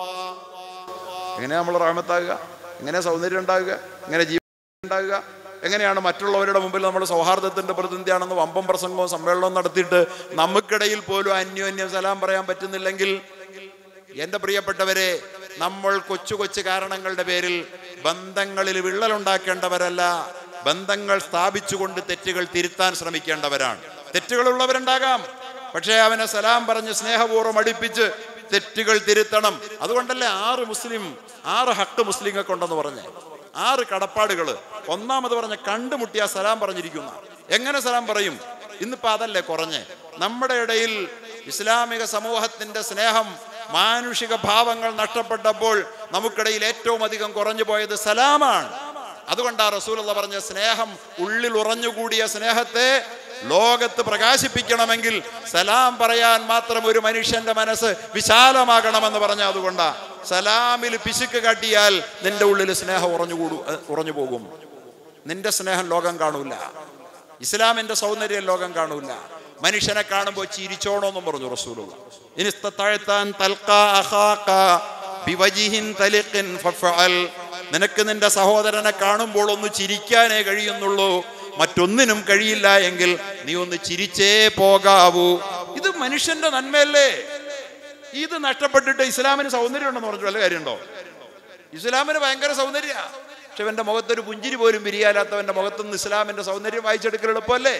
എങ്ങനെയാ നമ്മൾ റാമത്താകുക എങ്ങനെ സൗന്ദര്യം ഉണ്ടാകുക എങ്ങനെ ജീവൻ ഉണ്ടാകുക എങ്ങനെയാണ് മറ്റുള്ളവരുടെ മുമ്പിൽ നമ്മൾ സൗഹാർദ്ദത്തിന്റെ പ്രതിനിധിയാണെന്ന് വമ്പം പ്രസംഗവും സമ്മേളനവും നടത്തിയിട്ട് നമുക്കിടയിൽ പോലും അന്യോന്യം സലാം പറയാൻ പറ്റുന്നില്ലെങ്കിൽ എന്റെ പ്രിയപ്പെട്ടവരെ നമ്മൾ കൊച്ചു കൊച്ചു കാരണങ്ങളുടെ പേരിൽ ബന്ധങ്ങളിൽ വിള്ളലുണ്ടാക്കേണ്ടവരല്ല ബന്ധങ്ങൾ സ്ഥാപിച്ചുകൊണ്ട് തെറ്റുകൾ തിരുത്താൻ ശ്രമിക്കേണ്ടവരാണ് തെറ്റുകളുള്ളവരുണ്ടാകാം പക്ഷേ അവനെ സലാം പറഞ്ഞ് സ്നേഹപൂർവ്വം അടുപ്പിച്ച് തെറ്റുകൾ തിരുത്തണം അതുകൊണ്ടല്ലേ ആറ് മുസ്ലിം ആറ് ഹക്ക് മുസ്ലിങ്ങൾക്ക് ഉണ്ടെന്ന് പറഞ്ഞേ ആറ് കടപ്പാടുകൾ ഒന്നാമത് പറഞ്ഞ കണ്ടുമുട്ടിയ സലാം പറഞ്ഞിരിക്കുന്ന എങ്ങനെ സലാം പറയും ഇന്നിപ്പോ അതല്ലേ കുറഞ്ഞേ നമ്മുടെ ഇടയിൽ ഇസ്ലാമിക സമൂഹത്തിന്റെ സ്നേഹം മാനുഷിക ഭാവങ്ങൾ നഷ്ടപ്പെട്ടപ്പോൾ നമുക്കിടയിൽ ഏറ്റവും അധികം കുറഞ്ഞു പോയത് സലാമാണ് അതുകൊണ്ടാ റസൂലുള്ള പറഞ്ഞ സ്നേഹം ഉള്ളിൽ ഉറഞ്ഞുകൂടിയ സ്നേഹത്തെ ലോകത്ത് പ്രകാശിപ്പിക്കണമെങ്കിൽ സലാം പറയാൻ മാത്രം ഒരു മനുഷ്യന്റെ മനസ്സ് വിശാലമാകണമെന്ന് പറഞ്ഞ അതുകൊണ്ടാ സലാമിൽ പിശുക്ക് കാട്ടിയാൽ നിന്റെ ഉള്ളിൽ സ്നേഹം ഉറഞ്ഞുകൂടു ഏഹ്, ഉറഞ്ഞു പോകും നിന്റെ സ്നേഹം ലോകം കാണൂല ഇസ്ലാമിന്റെ സൗന്ദര്യം ലോകം കാണൂല മനുഷ്യനെ കാണുമ്പോൾ ചിരിച്ചോണോന്നും പറഞ്ഞു റസൂലുള്ള ഇനി ഇസ്തത്താഴ്ത്താൻ തൽക്കാ അഖാക ബിവജിഹിൻ തലിഖിൻ ഫഫഅൽ. നിനക്ക് നിന്റെ സഹോദരനെ കാണുമ്പോൾ ഒന്ന് ചിരിക്കാനേ കഴിയുന്നുള്ളൂ മറ്റൊന്നിനും കഴിയില്ല എങ്കിൽ നീ ഒന്ന് ചിരിച്ചേ പോകാവൂ ഇത് മനുഷ്യന്റെ നന്മയല്ലേ ഇത് നഷ്ടപ്പെട്ടിട്ട് ഇസ്ലാമിന് സൗന്ദര്യം ഉണ്ടെന്ന് പറഞ്ഞു വല്ല കാര്യമുണ്ടോ ഇസ്ലാമിന് ഭയങ്കര സൗന്ദര്യ പക്ഷെ ഇവന്റെ മുഖത്തൊരു പുഞ്ചിരി പോലും പിരിയാലാത്തവന്റെ മുഖത്തുനിന്ന് ഇസ്ലാമിന്റെ സൗന്ദര്യം വായിച്ചെടുക്കൽ എളുപ്പമല്ലേ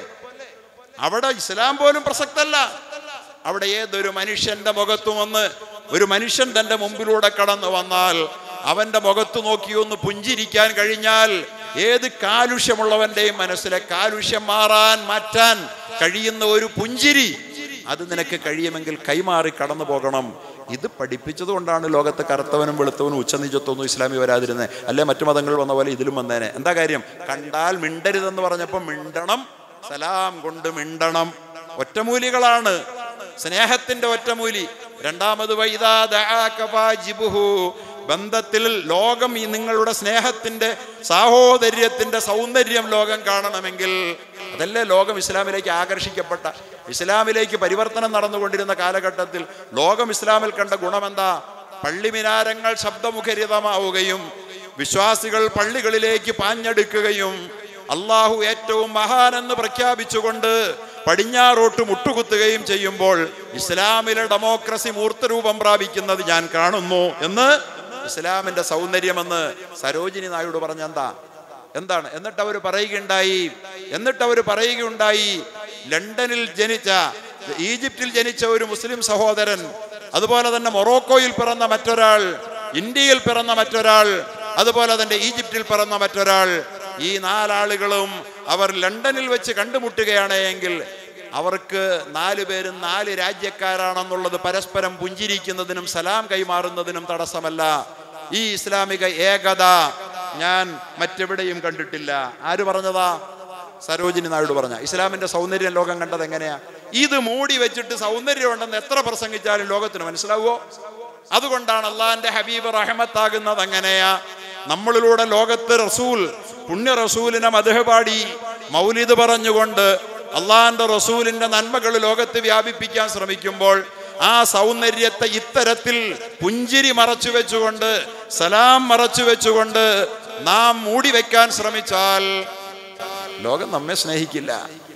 അവിടെ ഇസ്ലാം പോലും പ്രസക്തല്ല അവിടെ ഏതൊരു മനുഷ്യന്റെ മുഖത്തും വന്ന് ഒരു മനുഷ്യൻ തന്റെ മുമ്പിലൂടെ കടന്നു വന്നാൽ അവന്റെ മുഖത്ത് നോക്കി ഒന്ന് പുഞ്ചിരിക്കാൻ കഴിഞ്ഞാൽ ഏത് കാലുഷ്യമുള്ളവന്റെയും മനസ്സിലെ കാലുഷ്യം മാറാൻ മാറ്റാൻ കഴിയുന്ന ഒരു പുഞ്ചിരി അത് നിനക്ക് കഴിയുമെങ്കിൽ കൈമാറി കടന്നു പോകണം ഇത് പഠിപ്പിച്ചത് കൊണ്ടാണ് ലോകത്ത് കറുത്തവനും വെളുത്തവനും ഉച്ചനിജത്വമൊന്നും ഇസ്ലാമി വരാതിരുന്നത് അല്ലെ മറ്റു മതങ്ങൾ വന്ന പോലെ ഇതിലും വന്നേനെ എന്താ കാര്യം കണ്ടാൽ മിണ്ടരുതെന്ന് പറഞ്ഞപ്പോൾ മിണ്ടണം സലാം കൊണ്ട് മിണ്ടണം ഒറ്റമൂലികളാണ് സ്നേഹത്തിന്റെ ഒറ്റമൂലി രണ്ടാമത് വൈദാ ദആക ഫാജിബുഹു. ബന്ധത്തിൽ ലോകം ഈ നിങ്ങളുടെ സ്നേഹത്തിന്റെ സാഹോദര്യത്തിന്റെ സൗന്ദര്യം ലോകം കാണണമെങ്കിൽ അതല്ലേ ലോകം ഇസ്ലാമിലേക്ക് ആകർഷിക്കപ്പെട്ട ഇസ്ലാമിലേക്ക് പരിവർത്തനം നടന്നുകൊണ്ടിരുന്ന കാലഘട്ടത്തിൽ ലോകം ഇസ്ലാമിൽ കണ്ട ഗുണമെന്താ പള്ളിമിനാരങ്ങൾ ശബ്ദമുഖരിതമാവുകയും വിശ്വാസികൾ പള്ളികളിലേക്ക് പാഞ്ഞെടുക്കുകയും അള്ളാഹു ഏറ്റവും മഹാനെന്ന് പ്രഖ്യാപിച്ചുകൊണ്ട് പടിഞ്ഞാറോട്ട് മുട്ടുകുത്തുകയും ചെയ്യുമ്പോൾ ഇസ്ലാമിലെ ഡെമോക്രസി മൂർത്തരൂപം പ്രാപിക്കുന്നത് ഞാൻ കാണുന്നു എന്ന് ഇസ്ലാമിന്റെ സൗന്ദര്യമെന്ന് സരോജിനി നായിഡു പറഞ്ഞ എന്താ എന്താണ് എന്നിട്ട് അവർ പറയുകയുണ്ടായി എന്നിട്ട് അവർ പറയുകയുണ്ടായി ലണ്ടനിൽ ജനിച്ച ഈജിപ്തിൽ ജനിച്ച ഒരു മുസ്ലിം സഹോദരൻ അതുപോലെ തന്നെ മൊറോക്കോയിൽ പിറന്ന മറ്റൊരാൾ ഇന്ത്യയിൽ പിറന്ന മറ്റൊരാൾ അതുപോലെ തന്നെ ഈജിപ്തിൽ പിറന്ന മറ്റൊരാൾ ഈ നാലാളുകളും അവർ ലണ്ടനിൽ വെച്ച് കണ്ടുമുട്ടുകയാണ് എങ്കിൽ അവർക്ക് നാല് പേരും നാല് രാജ്യക്കാരാണെന്നുള്ളത് പരസ്പരം പുഞ്ചിരിക്കുന്നതിനും സലാം കൈമാറുന്നതിനും തടസ്സമല്ല ഈ ഇസ്ലാമിക ഏകത ഞാൻ മറ്റെവിടെയും കണ്ടിട്ടില്ല ആര് പറഞ്ഞതാ സരോജിനി നായിഡു പറഞ്ഞ ഇസ്ലാമിന്റെ സൗന്ദര്യം ലോകം കണ്ടത് എങ്ങനെയാ ഇത് മൂടി വെച്ചിട്ട് സൗന്ദര്യമുണ്ടെന്ന് എത്ര പ്രസംഗിച്ചാലും ലോകത്തിന് മനസ്സിലാവുമോ അതുകൊണ്ടാണ് അള്ളാന്റെ ഹബീബ് റഹമത്താകുന്നത് അങ്ങനെയാ നമ്മളിലൂടെ ലോകത്ത് റസൂൽ പുണ്യ റസൂലിനെ മധുഹ പാടി മൗലിദ് പറഞ്ഞുകൊണ്ട് അള്ളാന്റെ റസൂലിന്റെ നന്മകൾ ലോകത്ത് വ്യാപിപ്പിക്കാൻ ശ്രമിക്കുമ്പോൾ ആ സൗന്ദര്യത്തെ ഇത്തരത്തിൽ പുഞ്ചിരി മറച്ചു വെച്ചുകൊണ്ട് സലാം മറച്ചു വെച്ചുകൊണ്ട് നാം മൂടി വെക്കാൻ ശ്രമിച്ചാൽ ലോകം നമ്മെ സ്നേഹിക്കില്ല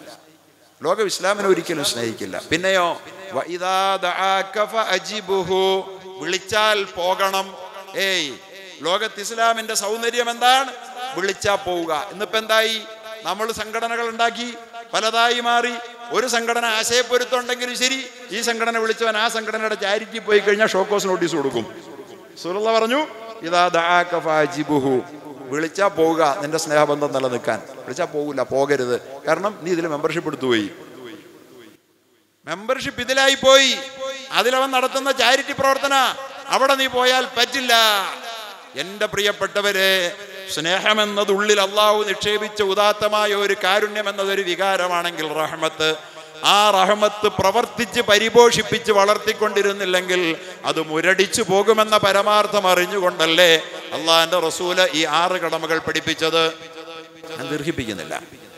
ലോകം ഇസ്ലാമിനെ ഒരിക്കലും സ്നേഹിക്കില്ല പിന്നെയോ വഇദാ ദആക ഫഅജിബുഹു. വിളിച്ചാൽ പോകണം ഏയ് ലോകത്ത് ഇസ്ലാമിന്റെ സൗന്ദര്യം എന്താണ് വിളിച്ചാ പോവുക ഇന്നിപ്പോ എന്തായി നമ്മൾ സംഘടനകൾ ഉണ്ടാക്കി പലതായി മാറി ഒരു സംഘടന ആശയപ്പൊരുത്തമുണ്ടെങ്കിലും ശരി ഈ സംഘടന വിളിച്ചവൻ ആ സംഘടനയുടെ ചാരിറ്റി പോയി കഴിഞ്ഞാൽ ഷോക്കോസ് നോട്ടീസ് കൊടുക്കും സുലുള്ള പറഞ്ഞു ഇതാ ദആക ഫഅജിബുഹു. വിളിച്ചാൽ പോവുക നിന്റെ സ്നേഹബന്ധം നിലനിൽക്കാൻ വിളിച്ചാൽ പോകില്ല പോകരുത് കാരണം നീ ഇതിൽ മെമ്പർഷിപ്പ് എടുത്തുപോയി മെമ്പർഷിപ്പ് ഇതിലായി പോയി അതിലവൻ നടത്തുന്ന ചാരിറ്റി പ്രവർത്തന അവിടെ നീ പോയാൽ പറ്റില്ല എൻ്റെ പ്രിയപ്പെട്ടവരെ സ്നേഹമെന്നത് ഉള്ളിൽ അള്ളാഹു നിക്ഷേപിച്ച ഉദാത്തമായ ഒരു കാരുണ്യം എന്നതൊരു വികാരമാണെങ്കിൽ റഹ്മത്ത് ആ റഹ്മത്ത് പ്രവർത്തിച്ച് പരിപോഷിപ്പിച്ച് വളർത്തിക്കൊണ്ടിരുന്നില്ലെങ്കിൽ അത് മുരടിച്ചു പോകുമെന്ന പരമാർത്ഥം അറിഞ്ഞുകൊണ്ടല്ലേ അള്ളാഹിന്റെ റസൂല് ഈ ആറ് കടമകൾ പഠിപ്പിച്ചത് ഞാൻ ദീർഘിപ്പിക്കുന്നില്ല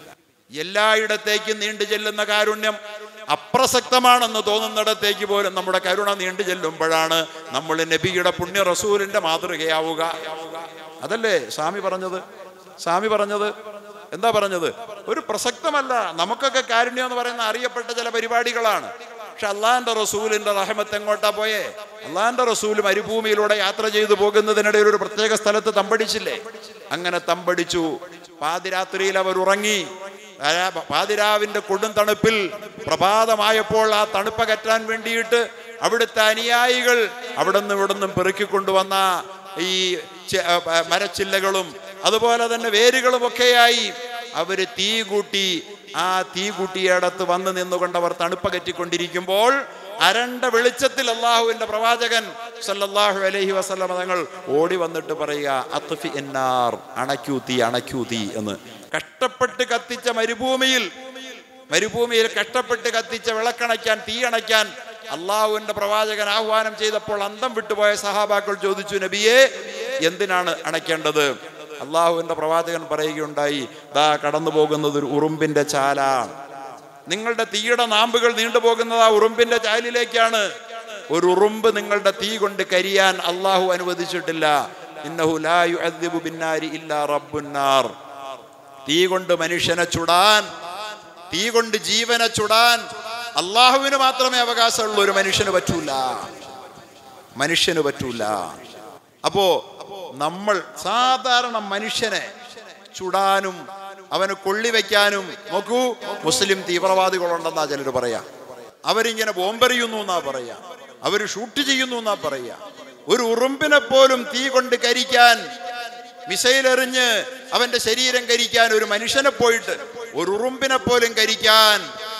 എല്ലായിടത്തേക്കും നീണ്ടു ചെല്ലുന്ന കാരുണ്യം അപ്രസക്തമാണെന്ന് തോന്നുന്നിടത്തേക്ക് പോലും നമ്മുടെ കരുണ നീണ്ടു ചെല്ലുമ്പോഴാണ് നമ്മൾ നബിയുടെ പുണ്യ റസൂലിന്റെ മാതൃകയാവുക അതല്ലേ സ്വാമി പറഞ്ഞത് സ്വാമി പറഞ്ഞത് എന്താ പറഞ്ഞത് ഒരു പ്രസക്തമല്ല നമുക്കൊക്കെ കാരുണ്യം എന്ന് പറയുന്ന അറിയപ്പെട്ട ചില പരിപാടികളാണ് പക്ഷെ അള്ളാഹിന്റെ റസൂലിന്റെ റഹമത്ത് എങ്ങോട്ടാ പോയേ അള്ളാഹിന്റെ റസൂൽ മരുഭൂമിയിലൂടെ യാത്ര ചെയ്തു പോകുന്നതിനിടയിൽ ഒരു പ്രത്യേക സ്ഥലത്ത് തമ്പടിച്ചില്ലേ അങ്ങനെ തമ്പടിച്ചു പാതിരാത്രിയിൽ അവർ ഉറങ്ങി ആ പാതിരാവിന്റെ കൊടും തണുപ്പിൽ പ്രഭാതമായപ്പോൾ ആ തണുപ്പകറ്റാൻ വേണ്ടിയിട്ട് അവിടുത്തെ അനുയായികൾ അവിടെ നിന്ന് ഇവിടെ നിന്നും പെറുക്കിക്കൊണ്ടുവന്ന ഈ ചെ- ആ, ആ, മരച്ചില്ലകളും അതുപോലെ തന്നെ വേരുകളും ഒക്കെയായി അവര് തീ കൂട്ടി ആ തീ കൂട്ടിയിടത്ത് വന്ന് നിന്നുകൊണ്ട് അവർ തണുപ്പകറ്റിക്കൊണ്ടിരിക്കുമ്പോൾ അരണ്ട വെളിച്ചത്തിൽ അള്ളാഹുവിന്റെ പ്രവാചകൻ സല്ലല്ലാഹു അലൈഹി വസല്ലമ തങ്ങൾ ഓടി വന്നിട്ട് പറയുക അത്ഫി എന്നാർ അണക്യൂ തീ അണക്യൂ തീ എന്ന് കഷ്ടപ്പെട്ട് കത്തിച്ച മരുഭൂമിയിൽ മരുഭൂമിയിൽ കഷ്ടപ്പെട്ട് കത്തിച്ച വിളക്കണയ്ക്കാൻ തീ അണയ്ക്കാൻ അള്ളാഹുവിന്റെ പ്രവാചകൻ ആഹ്വാനം ചെയ്തപ്പോൾ അന്തം വിട്ടുപോയ സഹാബാക്കൾ ചോദിച്ചു നബിയെ എന്തിനാണ് അണയ്ക്കേണ്ടത് അള്ളാഹുവിന്റെ പ്രവാചകൻ പറയുകയുണ്ടായി ദാ കടന്നു പോകുന്നത് ഒരു ഉറുമ്പിന്റെ ചാലാണ് നിങ്ങളുടെ തീയുടെ നാമ്പുകൾ നീണ്ടുപോകുന്നത് ആ ഉറുമ്പിന്റെ ചാലിലേക്കാണ് ഒരു ഉറുമ്പ് നിങ്ങളുടെ തീ കൊണ്ട് കരിയാൻ അള്ളാഹു അനുവദിച്ചിട്ടില്ല ഇന്നഹു ലാ യുഅദ്ദിബു ബിന്നാരി ഇല്ലാ റബ്ബുന്നാർ തീ കൊണ്ട് മനുഷ്യനെ ചുടാൻ തീ കൊണ്ട് ജീവനെ ചുടാൻ അള്ളാഹുവിന് മാത്രമേ അവകാശമുള്ളൂ ഒരു മനുഷ്യന് പറ്റൂല മനുഷ്യന് പറ്റൂല അപ്പോ നമ്മൾ സാധാരണ മനുഷ്യനെ ചുടാനും അവന് കൊള്ളിവെക്കാനും നോക്കൂ മുസ്ലിം തീവ്രവാദികളുണ്ടെന്നാ ചിലർ പറയാ അവരിങ്ങനെ ബോംബെറിയുന്നു എന്നാ പറയാ അവര് ഷൂട്ട് ചെയ്യുന്നു എന്നാ പറയാ ഒരു ഉറുമ്പിനെ പോലും തീ കൊണ്ട് കരിക്കാൻ മിസൈൽ എറിഞ്ഞ് അവന്റെ ശരീരം കരിക്കാൻ ഒരു മനുഷ്യനെ പോയിട്ട് ഒരു ഉറുമ്പിനെ പോലും കരിക്കാൻ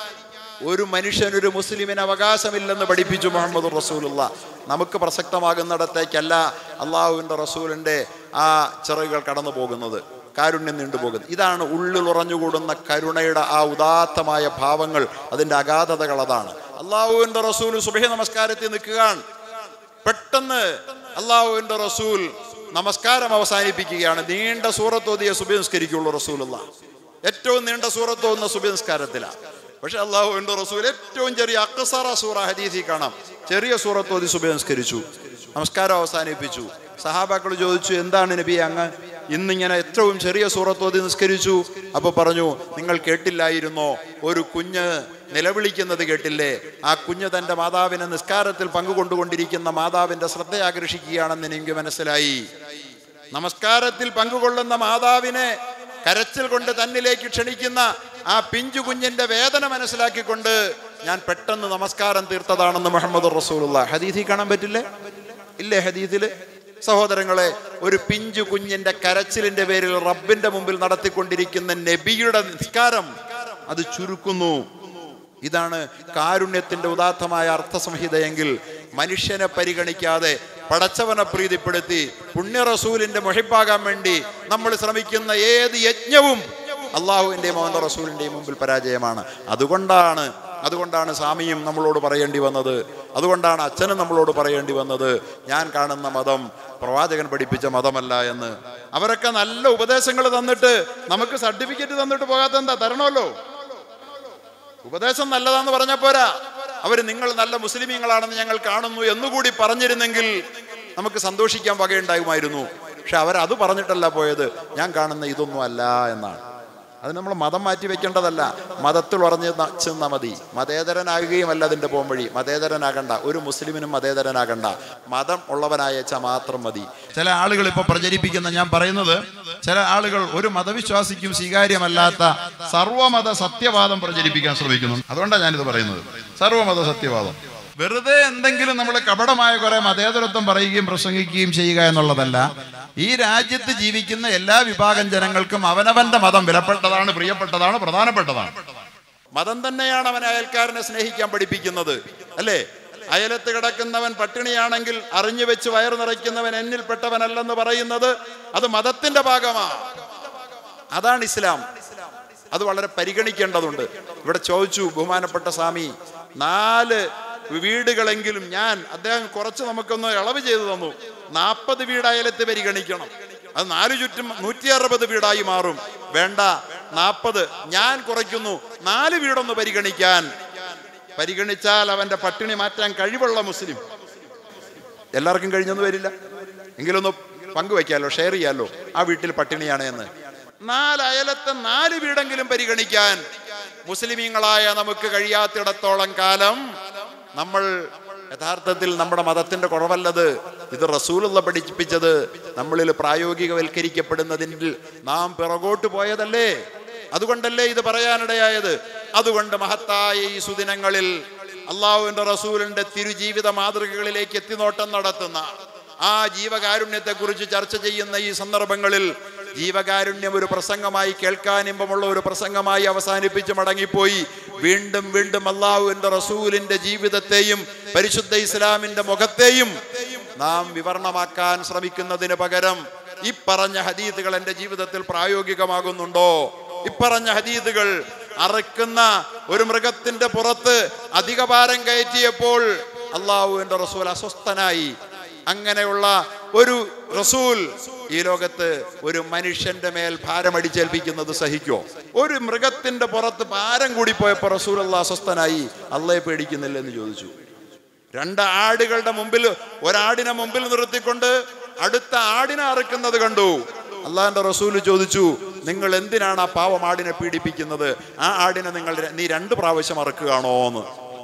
ഒരു മനുഷ്യൻ ഒരു മുസ്ലിമിന് അവകാശമില്ലെന്ന് പഠിപ്പിച്ചു മുഹമ്മദ് റസൂലുള്ള നമുക്ക് പ്രസക്തമാകുന്നിടത്തേക്കല്ല അള്ളാഹുവിൻ്റെ റസൂലിൻ്റെ ആ ചിറകുകൾ കടന്നു പോകുന്നത് കാരുണ്യം നീണ്ടുപോകുന്നത് ഇതാണ് ഉള്ളിൽ ഉറഞ്ഞുകൂടുന്ന കരുണയുടെ ആ ഉദാത്തമായ ഭാവങ്ങൾ അതിൻ്റെ അഗാധതകൾ അതാണ് അള്ളാഹുവിൻ്റെ റസൂൽ സുബഹി നമസ്കാരത്തിൽ നിൽക്കുകയാണ് പെട്ടെന്ന് അള്ളാഹുവിൻ്റെ റസൂൽ നമസ്കാരം അവസാനിപ്പിക്കുകയാണ് നീണ്ട സൂറത്തോതിയ സുബി നിസ്കരിക്കുള്ളൂ റസൂലുള്ള ഏറ്റവും നീണ്ട സൂറത്തോന്ന സുബി നിസ്കാരത്തിലാണ് പക്ഷെ അള്ളാഹുവിൻ്റെ റസൂൽ ഏറ്റവും ചെറിയ അക്കസറ സൂറ ഹദീസിൽ കാണാം ചെറിയ സൂറത്തോതി സുബി നിസ്കരിച്ചു നമസ്കാരം അവസാനിപ്പിച്ചു സഹാബാക്കൾ ചോദിച്ചു എന്താണ് നബി അങ്ങ് ഇന്നിങ്ങനെ ഏറ്റവും ചെറിയ സൂറത്തോതി നിസ്കരിച്ചു അപ്പൊ പറഞ്ഞു നിങ്ങൾ കേട്ടില്ലായിരുന്നോ ഒരു കുഞ്ഞ് നിലവിളിക്കുന്നത് കേട്ടില്ലേ ആ കുഞ്ഞ് തൻ്റെ മാതാവിനെ നിസ്കാരത്തിൽ പങ്കുകൊണ്ടുകൊണ്ടിരിക്കുന്ന മാതാവിൻ്റെ ശ്രദ്ധ ആകർഷിക്കുകയാണെന്ന് എനിക്ക് മനസ്സിലായി നമസ്കാരത്തിൽ പങ്കുകൊള്ളുന്ന മാതാവിനെ കരച്ചിൽ കൊണ്ട് തന്നിലേക്ക് ക്ഷണിക്കുന്ന ആ പിഞ്ചു കുഞ്ഞിന്റെ വേദന മനസ്സിലാക്കിക്കൊണ്ട് ഞാൻ പെട്ടെന്ന് നമസ്കാരം തീർത്തതാണെന്ന് മുഹമ്മദ് റസൂലുള്ള ഹദീഥി കാണാൻ പറ്റില്ലേ ഇല്ലേ ഹദീഥില് സഹോദരങ്ങളെ ഒരു പിഞ്ചു കുഞ്ഞിന്റെ കരച്ചിലിന്റെ പേരിൽ റബ്ബിന്റെ മുമ്പിൽ നടത്തിക്കൊണ്ടിരിക്കുന്ന നബിയുടെ നിസ്കാരം അത് ചുരുക്കുന്നു ഇതാണ് കാരുണ്യത്തിന്റെ ഉദാത്തമായ അർത്ഥസംഹിതയെങ്കിൽ മനുഷ്യനെ പരിഗണിക്കാതെ പടച്ചവനെ പ്രീതിപ്പെടുത്തി പുണ്യ റസൂലിന്റെ മൊഹിപ്പാകാൻ വേണ്ടി നമ്മൾ ശ്രമിക്കുന്ന ഏത് യജ്ഞവും അള്ളാഹുവിൻ്റെയും അവൻ്റെ റസൂലിൻ്റെയും മുമ്പിൽ പരാജയമാണ് അതുകൊണ്ടാണ് അതുകൊണ്ടാണ് സ്വാമിയും നമ്മളോട് പറയേണ്ടി വന്നത് അതുകൊണ്ടാണ് അച്ഛനും നമ്മളോട് പറയേണ്ടി വന്നത് ഞാൻ കാണുന്ന മതം പ്രവാചകൻ പഠിപ്പിച്ച മതമല്ല എന്ന് അവരൊക്കെ നല്ല ഉപദേശങ്ങൾ തന്നിട്ട് നമുക്ക് സർട്ടിഫിക്കറ്റ് തന്നിട്ട് പോകാത്ത എന്താ തരണമല്ലോ ഉപദേശം നല്ലതാന്ന് പറഞ്ഞ പോരാ അവർ നിങ്ങൾ നല്ല മുസ്ലിമീങ്ങളാണെന്ന് ഞങ്ങൾ കാണുന്നു എന്നുകൂടി പറഞ്ഞിരുന്നെങ്കിൽ നമുക്ക് സന്തോഷിക്കാൻ വകയുണ്ടാകുമായിരുന്നു പക്ഷെ അവരത് പറഞ്ഞിട്ടല്ല പോയത് ഞാൻ കാണുന്ന ഇതൊന്നും അല്ല എന്നാണ് അത് നമ്മൾ മതം മാറ്റി വെക്കേണ്ടതല്ല മതത്തിൽ ഉറഞ്ഞ് ന- ചെന്നാ മതി മതേതരനാകുകയുമല്ല അതിൻ്റെ പോംവഴി മതേതരനാകണ്ട ഒരു മുസ്ലിമിനും മതേതരനാകണ്ട മതം ഉള്ളവനായച്ച മാത്രം മതി ചില ആളുകൾ ഇപ്പൊ പ്രചരിപ്പിക്കുന്ന ഞാൻ പറയുന്നത് ചില ആളുകൾ ഒരു മതവിശ്വാസിക്കും സ്വീകാര്യമല്ലാത്ത സർവമത സത്യവാദം പ്രചരിപ്പിക്കാൻ ശ്രമിക്കുന്നു അതുകൊണ്ടാണ് ഞാനിത് പറയുന്നത് സർവമത സത്യവാദം വെറുതെ എന്തെങ്കിലും നമ്മൾ കപടമായ കുറെ മതേതരത്വം പറയുകയും പ്രസംഗിക്കുകയും ചെയ്യുക എന്നുള്ളതല്ല ഈ രാജ്യത്ത് ജീവിക്കുന്ന എല്ലാ വിഭാഗം ജനങ്ങൾക്കും അവനവന്റെ മതം വിലപ്പെട്ടതാണ് പ്രിയപ്പെട്ടതാണ് പ്രധാനപ്പെട്ടതാണ് മതം തന്നെയാണ് അവൻ അയൽക്കാരനെ സ്നേഹിക്കാൻ പഠിപ്പിക്കുന്നത് അല്ലേ അയലത്ത് കിടക്കുന്നവൻ പട്ടിണിയാണെങ്കിൽ അറിഞ്ഞു വെച്ച് വയറ് നിറയ്ക്കുന്നവൻ എന്നിൽപ്പെട്ടവനല്ലെന്ന് പറയുന്നത് അത് മതത്തിന്റെ ഭാഗമാണ് അതാണ് ഇസ്ലാം അത് വളരെ പരിഗണിക്കേണ്ടതുണ്ട് ഇവിടെ ചോദിച്ചു ബഹുമാനപ്പെട്ട സ്വാമി നാല് വീടുകളെങ്കിലും ഞാൻ അദ്ദേഹം കുറച്ച് നമുക്കൊന്ന് ഇളവ് ചെയ്തു തന്നു നാൽപ്പത് വീട് അയലത്ത് പരിഗണിക്കണം അത് നാല് ചുറ്റും നൂറ്റി അറുപത് വീടായി മാറും വേണ്ട നാൽപ്പത് ഞാൻ കുറയ്ക്കുന്നു നാല് വീടൊന്ന് പരിഗണിക്കാൻ പരിഗണിച്ചാൽ അവന്റെ പട്ടിണി മാറ്റാൻ കഴിവുള്ള മുസ്ലിം എല്ലാവർക്കും കഴിഞ്ഞൊന്നും വരില്ല എങ്കിലൊന്ന് പങ്കുവയ്ക്കാലോ ഷെയർ ചെയ്യാലോ ആ വീട്ടിൽ പട്ടിണിയാണ് എന്ന് നാല് അയലത്തെ നാല് വീടെങ്കിലും പരിഗണിക്കാൻ മുസ്ലിമീങ്ങളായ നമുക്ക് കഴിയാത്തിടത്തോളം കാലം നമ്മൾ യഥാർത്ഥത്തിൽ നമ്മുടെ മതത്തിന്റെ കുറവല്ലത് ഇത് റസൂലുള്ള പഠിപ്പിച്ചത് നമ്മളിൽ പ്രായോഗികവൽക്കരിക്കപ്പെടുന്നതിൽ നാം പിറകോട്ട് പോയതല്ലേ അതുകൊണ്ടല്ലേ ഇത് പറയാനിടയായത് അതുകൊണ്ട് മഹത്തായ ഈ സുദിനങ്ങളിൽ അള്ളാഹുവിന്റെ റസൂലിന്റെ തിരുജീവിത മാതൃകകളിലേക്ക് എത്തിനോട്ടം നടത്തുന്ന ആ ജീവകാരുണ്യത്തെ കുറിച്ച് ചർച്ച ചെയ്യുന്ന ഈ സന്ദർഭങ്ങളിൽ ജീവകാരുണ്യം ഒരു പ്രസംഗമായി കേൾക്കാൻ ഇമ്പമുള്ള ഒരു പ്രസംഗമായി അവസാനിപ്പിച്ച് മടങ്ങിപ്പോയി വീണ്ടും വീണ്ടും അള്ളാഹുവിന്റെ റസൂലിന്റെ ജീവിതത്തെയും പരിശുദ്ധ ഇസ്ലാമിന്റെ മുഖത്തെയും നാം വിവരണമാക്കാൻ ശ്രമിക്കുന്നതിന് പകരം ഈ പറഞ്ഞ ഹദീത്തുകൾ എൻ്റെ ജീവിതത്തിൽ പ്രായോഗികമാകുന്നുണ്ടോ ഇപ്പറഞ്ഞ ഹദീദുകൾ അറക്കുന്ന ഒരു മൃഗത്തിന്റെ പുറത്ത് അധിക ഭാരം കയറ്റിയപ്പോൾ അള്ളാഹുവിന്റെ റസൂൽ അസ്വസ്ഥനായി അങ്ങനെയുള്ള ഒരു റസൂൽ ഈ ലോകത്ത് ഒരു മനുഷ്യന്റെ മേൽ ഭാരം അടിച്ചേൽപ്പിക്കുന്നത് സഹിക്കോ ഒരു മൃഗത്തിന്റെ പുറത്ത് ഭാരം കൂടി പോയപ്പോൾ റസൂൽ അള്ളാഹ് അസ്വസ്ഥനായി അള്ളയെ പേടിക്കുന്നില്ല എന്ന് ചോദിച്ചു രണ്ട് ആടുകളുടെ മുമ്പിൽ ഒരാടിനെ മുമ്പിൽ നിർത്തിക്കൊണ്ട് അടുത്ത ആടിനെ അറുക്കുന്നത് കണ്ടു അള്ളാഹിന്റെ റസൂല് ചോദിച്ചു നിങ്ങൾ എന്തിനാണ് ആ പാവം ആടിനെ പീഡിപ്പിക്കുന്നത് ആ ആടിനെ നിങ്ങൾ ര- നീ രണ്ട് പ്രാവശ്യം അറുക്കുകയാണോ എന്ന്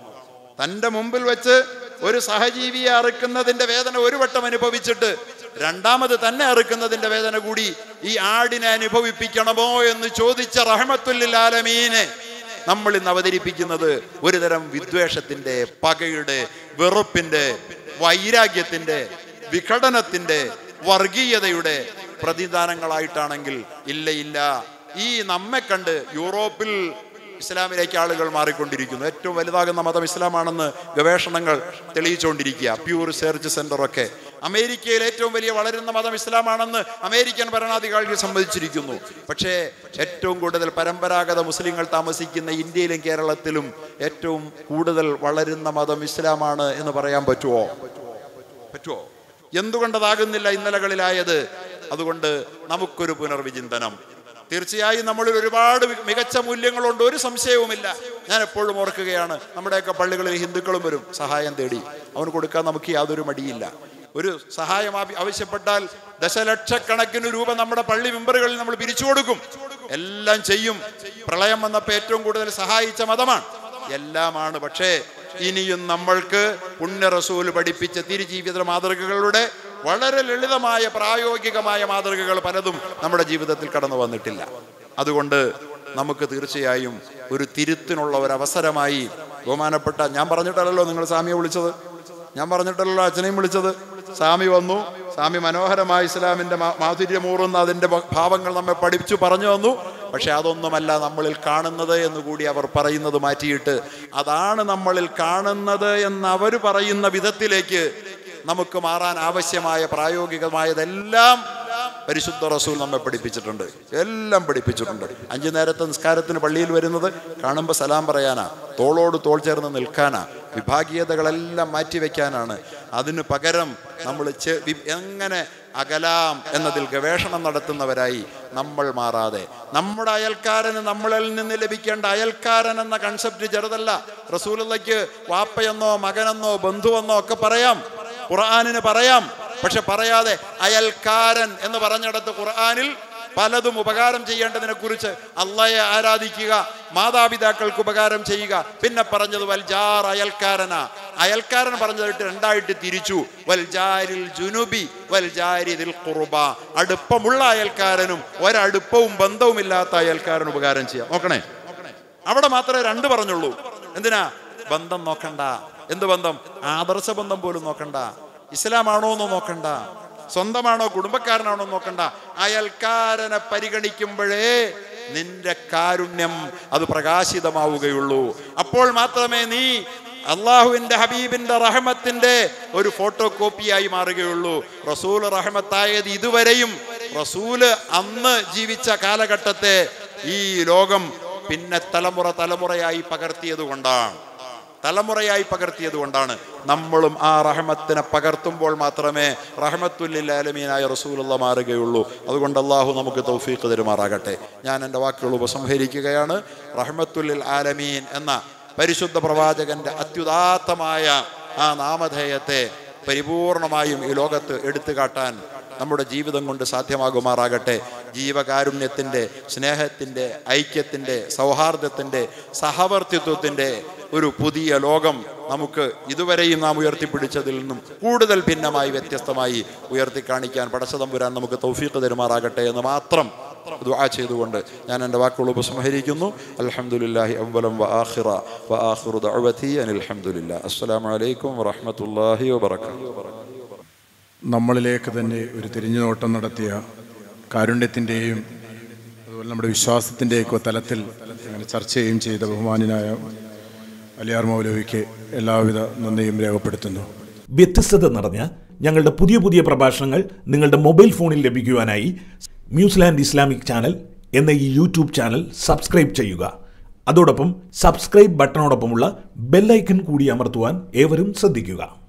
തന്റെ മുമ്പിൽ വെച്ച് ഒരു സഹജീവിയെ അറുക്കുന്നതിന്റെ വേദന ഒരു വട്ടം അനുഭവിച്ചിട്ട് രണ്ടാമത് തന്നെ അറുക്കുന്നതിന്റെ വേദന കൂടി ഈ ആടിനെ അനുഭവിപ്പിക്കണമോ എന്ന് ചോദിച്ച റഹമത്തുല്ലിൽ ആലമീനെ നമ്മൾ ഇന്ന് അവതരിപ്പിക്കുന്നത് ഒരു തരം വിദ്വേഷത്തിന്റെ പകയുടെ വെറുപ്പിന്റെ വൈരാഗ്യത്തിന്റെ വിഘടനത്തിന്റെ വർഗീയതയുടെ പ്രതിദാനങ്ങളായിട്ടാണെങ്കിൽ ഇല്ല ഇല്ല ഈ നമ്മെ കണ്ട് യൂറോപ്പിൽ ഇസ്ലാമിലേക്ക് ആളുകൾ മാറിക്കൊണ്ടിരിക്കുന്നു ഏറ്റവും വലുതാകുന്ന മതം ഇസ്ലാമാണെന്ന് ഗവേഷണങ്ങൾ തെളിയിച്ചുകൊണ്ടിരിക്കുക പ്യൂ റിസർച്ച് സെന്റർ ഒക്കെ അമേരിക്കയിൽ ഏറ്റവും വലിയ വളരുന്ന മതം ഇസ്ലാമാണെന്ന് അമേരിക്കൻ ഭരണാധികാരികൾ സമ്മതിച്ചിരിക്കുന്നു പക്ഷേ ഏറ്റവും കൂടുതൽ പരമ്പരാഗത മുസ്ലിങ്ങൾ താമസിക്കുന്ന ഇന്ത്യയിലും കേരളത്തിലും ഏറ്റവും കൂടുതൽ വളരുന്ന മതം ഇസ്ലാമാണ് എന്ന് പറയാൻ പറ്റുമോ പറ്റുമോ എന്തുകൊണ്ടതാകുന്നില്ല ഇന്നലകളിലായത് അതുകൊണ്ട് നമുക്കൊരു പുനർവിചിന്തനം തീർച്ചയായും നമ്മളിൽ ഒരുപാട് വി- മികച്ച മൂല്യങ്ങളുണ്ട് ഒരു സംശയവുമില്ല ഞാൻ എപ്പോഴും ഓർക്കുകയാണ് നമ്മുടെയൊക്കെ പള്ളികളിൽ ഹിന്ദുക്കളും വരും സഹായം തേടി അവന് കൊടുക്കാൻ നമുക്ക് യാതൊരു മടിയില്ല ഒരു സഹായം ആവ- ആവശ്യപ്പെട്ടാൽ ദശലക്ഷക്കണക്കിന് രൂപ നമ്മുടെ പള്ളി മെമ്പറുകളിൽ നമ്മൾ പിരിച്ചു കൊടുക്കും എല്ലാം ചെയ്യും പ്രളയം വന്നപ്പോൾ ഏറ്റവും കൂടുതൽ സഹായിച്ച മതമാണ് എല്ലാമാണ് പക്ഷേ ഇനിയും നമ്മൾക്ക് പുണ്യ റസൂൽ പഠിപ്പിച്ച തിരുജീവിത മാതൃകകളുടെ വളരെ ലളിതമായ പ്രായോഗികമായ മാതൃകകൾ പലതും നമ്മുടെ ജീവിതത്തിൽ കടന്നു വന്നിട്ടില്ല അതുകൊണ്ട് നമുക്ക് തീർച്ചയായും ഒരു തിരുത്തിനുള്ള ഒരു അവസരമായി ബഹുമാനപ്പെട്ട ഞാൻ പറഞ്ഞിട്ടല്ലല്ലോ നിങ്ങൾ സ്വാമിയെ വിളിച്ചത് ഞാൻ പറഞ്ഞിട്ടല്ലല്ലോ അച്ഛനെയും വിളിച്ചത് സ്വാമി വന്നു സ്വാമി മനോഹരമായ ഇസ്ലാമിന്റെ മാ- മാധുര്യമൂറുന്ന അതിന്റെ ഭ- ഭാവങ്ങൾ നമ്മെ പഠിപ്പിച്ചു പറഞ്ഞു തന്നു പക്ഷെ അതൊന്നുമല്ല നമ്മളിൽ കാണുന്നത് എന്ന് കൂടി അവർ പറയുന്നത് മാറ്റിയിട്ട് അതാണ് നമ്മളിൽ കാണുന്നത് എന്ന് അവർ പറയുന്ന വിധത്തിലേക്ക് നമുക്ക് മാറാൻ ആവശ്യമായ പ്രായോഗികമായതെല്ലാം പരിശുദ്ധ റസൂൽ നമ്മെ പഠിപ്പിച്ചിട്ടുണ്ട് എല്ലാം പഠിപ്പിച്ചിട്ടുണ്ട് അഞ്ചു നേരത്തെ നിസ്കാരത്തിന് പള്ളിയിൽ വരുന്നത് കാണുമ്പോൾ സലാം പറയാനാ തോളോട് തോൾ ചേർന്ന് നിൽക്കാനാ വിഭാഗീയതകളെല്ലാം മാറ്റിവെക്കാനാണ് അതിന് പകരം നമ്മൾ ചെ- വി- എങ്ങനെ അകലാം എന്നതിൽ ഗവേഷണം നടത്തുന്നവരായി നമ്മൾ മാറാതെ നമ്മുടെ അയൽക്കാരന് നമ്മളിൽ നിന്ന് ലഭിക്കേണ്ട അയൽക്കാരൻ എന്ന കൺസെപ്റ്റ് ചെറുതല്ല റസൂലയ്ക്ക് വാപ്പയെന്നോ മകനെന്നോ ബന്ധുവെന്നോ ഒക്കെ പറയാം ഖുർആാനിന് പറയാം പക്ഷെ പറയാതെ അയൽക്കാരൻ എന്ന് പറഞ്ഞിടത്ത് ഖുർആാനിൽ പലതും ഉപകാരം ചെയ്യേണ്ടതിനെ കുറിച്ച് അള്ളയെ ആരാധിക്കുക മാതാപിതാക്കൾക്ക് ഉപകാരം ചെയ്യുക പിന്നെ പറഞ്ഞത് വൽജാർ അയൽക്കാരനാ അയൽക്കാരൻ പറഞ്ഞതിട്ട് രണ്ടായിട്ട് തിരിച്ചു വൽജാരിൽ ജുനുബി വൽജാരിദിൽ ഖുർബ അടുപ്പമുള്ള അയൽക്കാരനും ഒരടുപ്പവും ബന്ധവുമില്ലാത്ത അയൽക്കാരൻ ഉപകാരം ചെയ്യാം നോക്കണേ അവിടെ മാത്രമേ രണ്ട് പറഞ്ഞുള്ളൂ എന്തിനാ ബന്ധം നോക്കണ്ട എന്ത് ബന്ധം ആദർശ ബന്ധം പോലും നോക്കണ്ട ഇസ്ലാമാണോ എന്ന് നോക്കണ്ട സ്വന്തമാണോ കുടുംബക്കാരനാണോ നോക്കണ്ട അയൽക്കാരനെ പരിഗണിക്കുമ്പോഴേ നിന്റെ കാരുണ്യം അത് പ്രകാശിതമാവുകയുള്ളൂ അപ്പോൾ മാത്രമേ നീ അള്ളാഹുവിന്റെ ഹബീബിന്റെ റഹമത്തിന്റെ ഒരു ഫോട്ടോ കോപ്പിയായി മാറുകയുള്ളൂ റസൂൽ റഹമത്തായത് ഇതുവരെയും റസൂല് അന്ന് ജീവിച്ച കാലഘട്ടത്തെ ഈ ലോകം പിന്നെ തലമുറ തലമുറയായി പകർത്തിയത് കൊണ്ടാണ് തലമുറയായി പകർത്തിയത് കൊണ്ടാണ് നമ്മളും ആ റഹമത്തിനെ പകർത്തുമ്പോൾ മാത്രമേ റഹമത്തുല്ലാലമീനായ റസൂലുള്ള മാറുകയുള്ളൂ അതുകൊണ്ട് അള്ളാഹു നമുക്ക് തൗഫീഖ് തരുമാറാകട്ടെ ഞാൻ എൻ്റെ വാക്കുകൾ ഉപസംഹരിക്കുകയാണ് റഹമത്തുല്ലിൽ ആലമീൻ എന്ന പരിശുദ്ധ പ്രവാചകന്റെ അത്യുദാത്തമായ ആ നാമധേയത്തെ പരിപൂർണമായും ഈ ലോകത്ത് എടുത്തു കാട്ടാൻ നമ്മുടെ ജീവിതം കൊണ്ട് സാധ്യമാകുമാറാകട്ടെ ജീവകാരുണ്യത്തിൻ്റെ സ്നേഹത്തിൻ്റെ ഐക്യത്തിൻ്റെ സൗഹാർദ്ദത്തിൻ്റെ സഹവർത്തിത്വത്തിൻ്റെ ഒരു പുതിയ ലോകം നമുക്ക് ഇതുവരെയും നാം ഉയർത്തിപ്പിടിച്ചതിൽ നിന്നും കൂടുതൽ ഭിന്നമായി വ്യത്യസ്തമായി ഉയർത്തി കാണിക്കാൻ പടച്ചതമ്പുരാൻ നമുക്ക് തൗഫീഖ് തരുമാറാകട്ടെ എന്ന് മാത്രം ദുആ ചെയ്തുകൊണ്ട് ഞാൻ എൻ്റെ വാക്കുകൾ ഉപസംഹരിക്കുന്നു അൽഹംദുലില്ലാഹി അവലം വ ആഖിറ വ ആഖിറു ദഅവതി അനിൽ ഹംദുലില്ലാ അസ്സലാമു അലൈക്കും വറഹ്മത്തുള്ളാഹി വബറകാതുഹു നമ്മളിലേക്ക് തന്നെ ഒരു തിരിഞ്ഞുനോട്ടം നടത്തിയ കാരുണ്യത്തിൻ്റെയും അതുപോലെ നമ്മുടെ വിശ്വാസത്തിൻ്റെയൊക്കെ തലത്തിൽ അങ്ങനെ ചർച്ച ചെയ്യുകയും ചെയ്ത ബഹുമാനായ അലിയാർ മൗലവിക്ക് എല്ലാവിധ നന്ദിയും രേഖപ്പെടുത്തുന്നു വ്യത്യസ്തത നിറഞ്ഞ ഞങ്ങളുടെ പുതിയ പുതിയ പ്രഭാഷണങ്ങൾ നിങ്ങളുടെ മൊബൈൽ ഫോണിൽ ലഭിക്കുവാനായി ന്യൂസിലാൻഡ് ഇസ്ലാമിക് ചാനൽ എന്ന ഈ യൂട്യൂബ് ചാനൽ സബ്സ്ക്രൈബ് ചെയ്യുക അതോടൊപ്പം സബ്സ്ക്രൈബ് ബട്ടണോടൊപ്പമുള്ള ബെല്ലൈക്കൺ കൂടി അമർത്തുവാൻ ഏവരും ശ്രദ്ധിക്കുക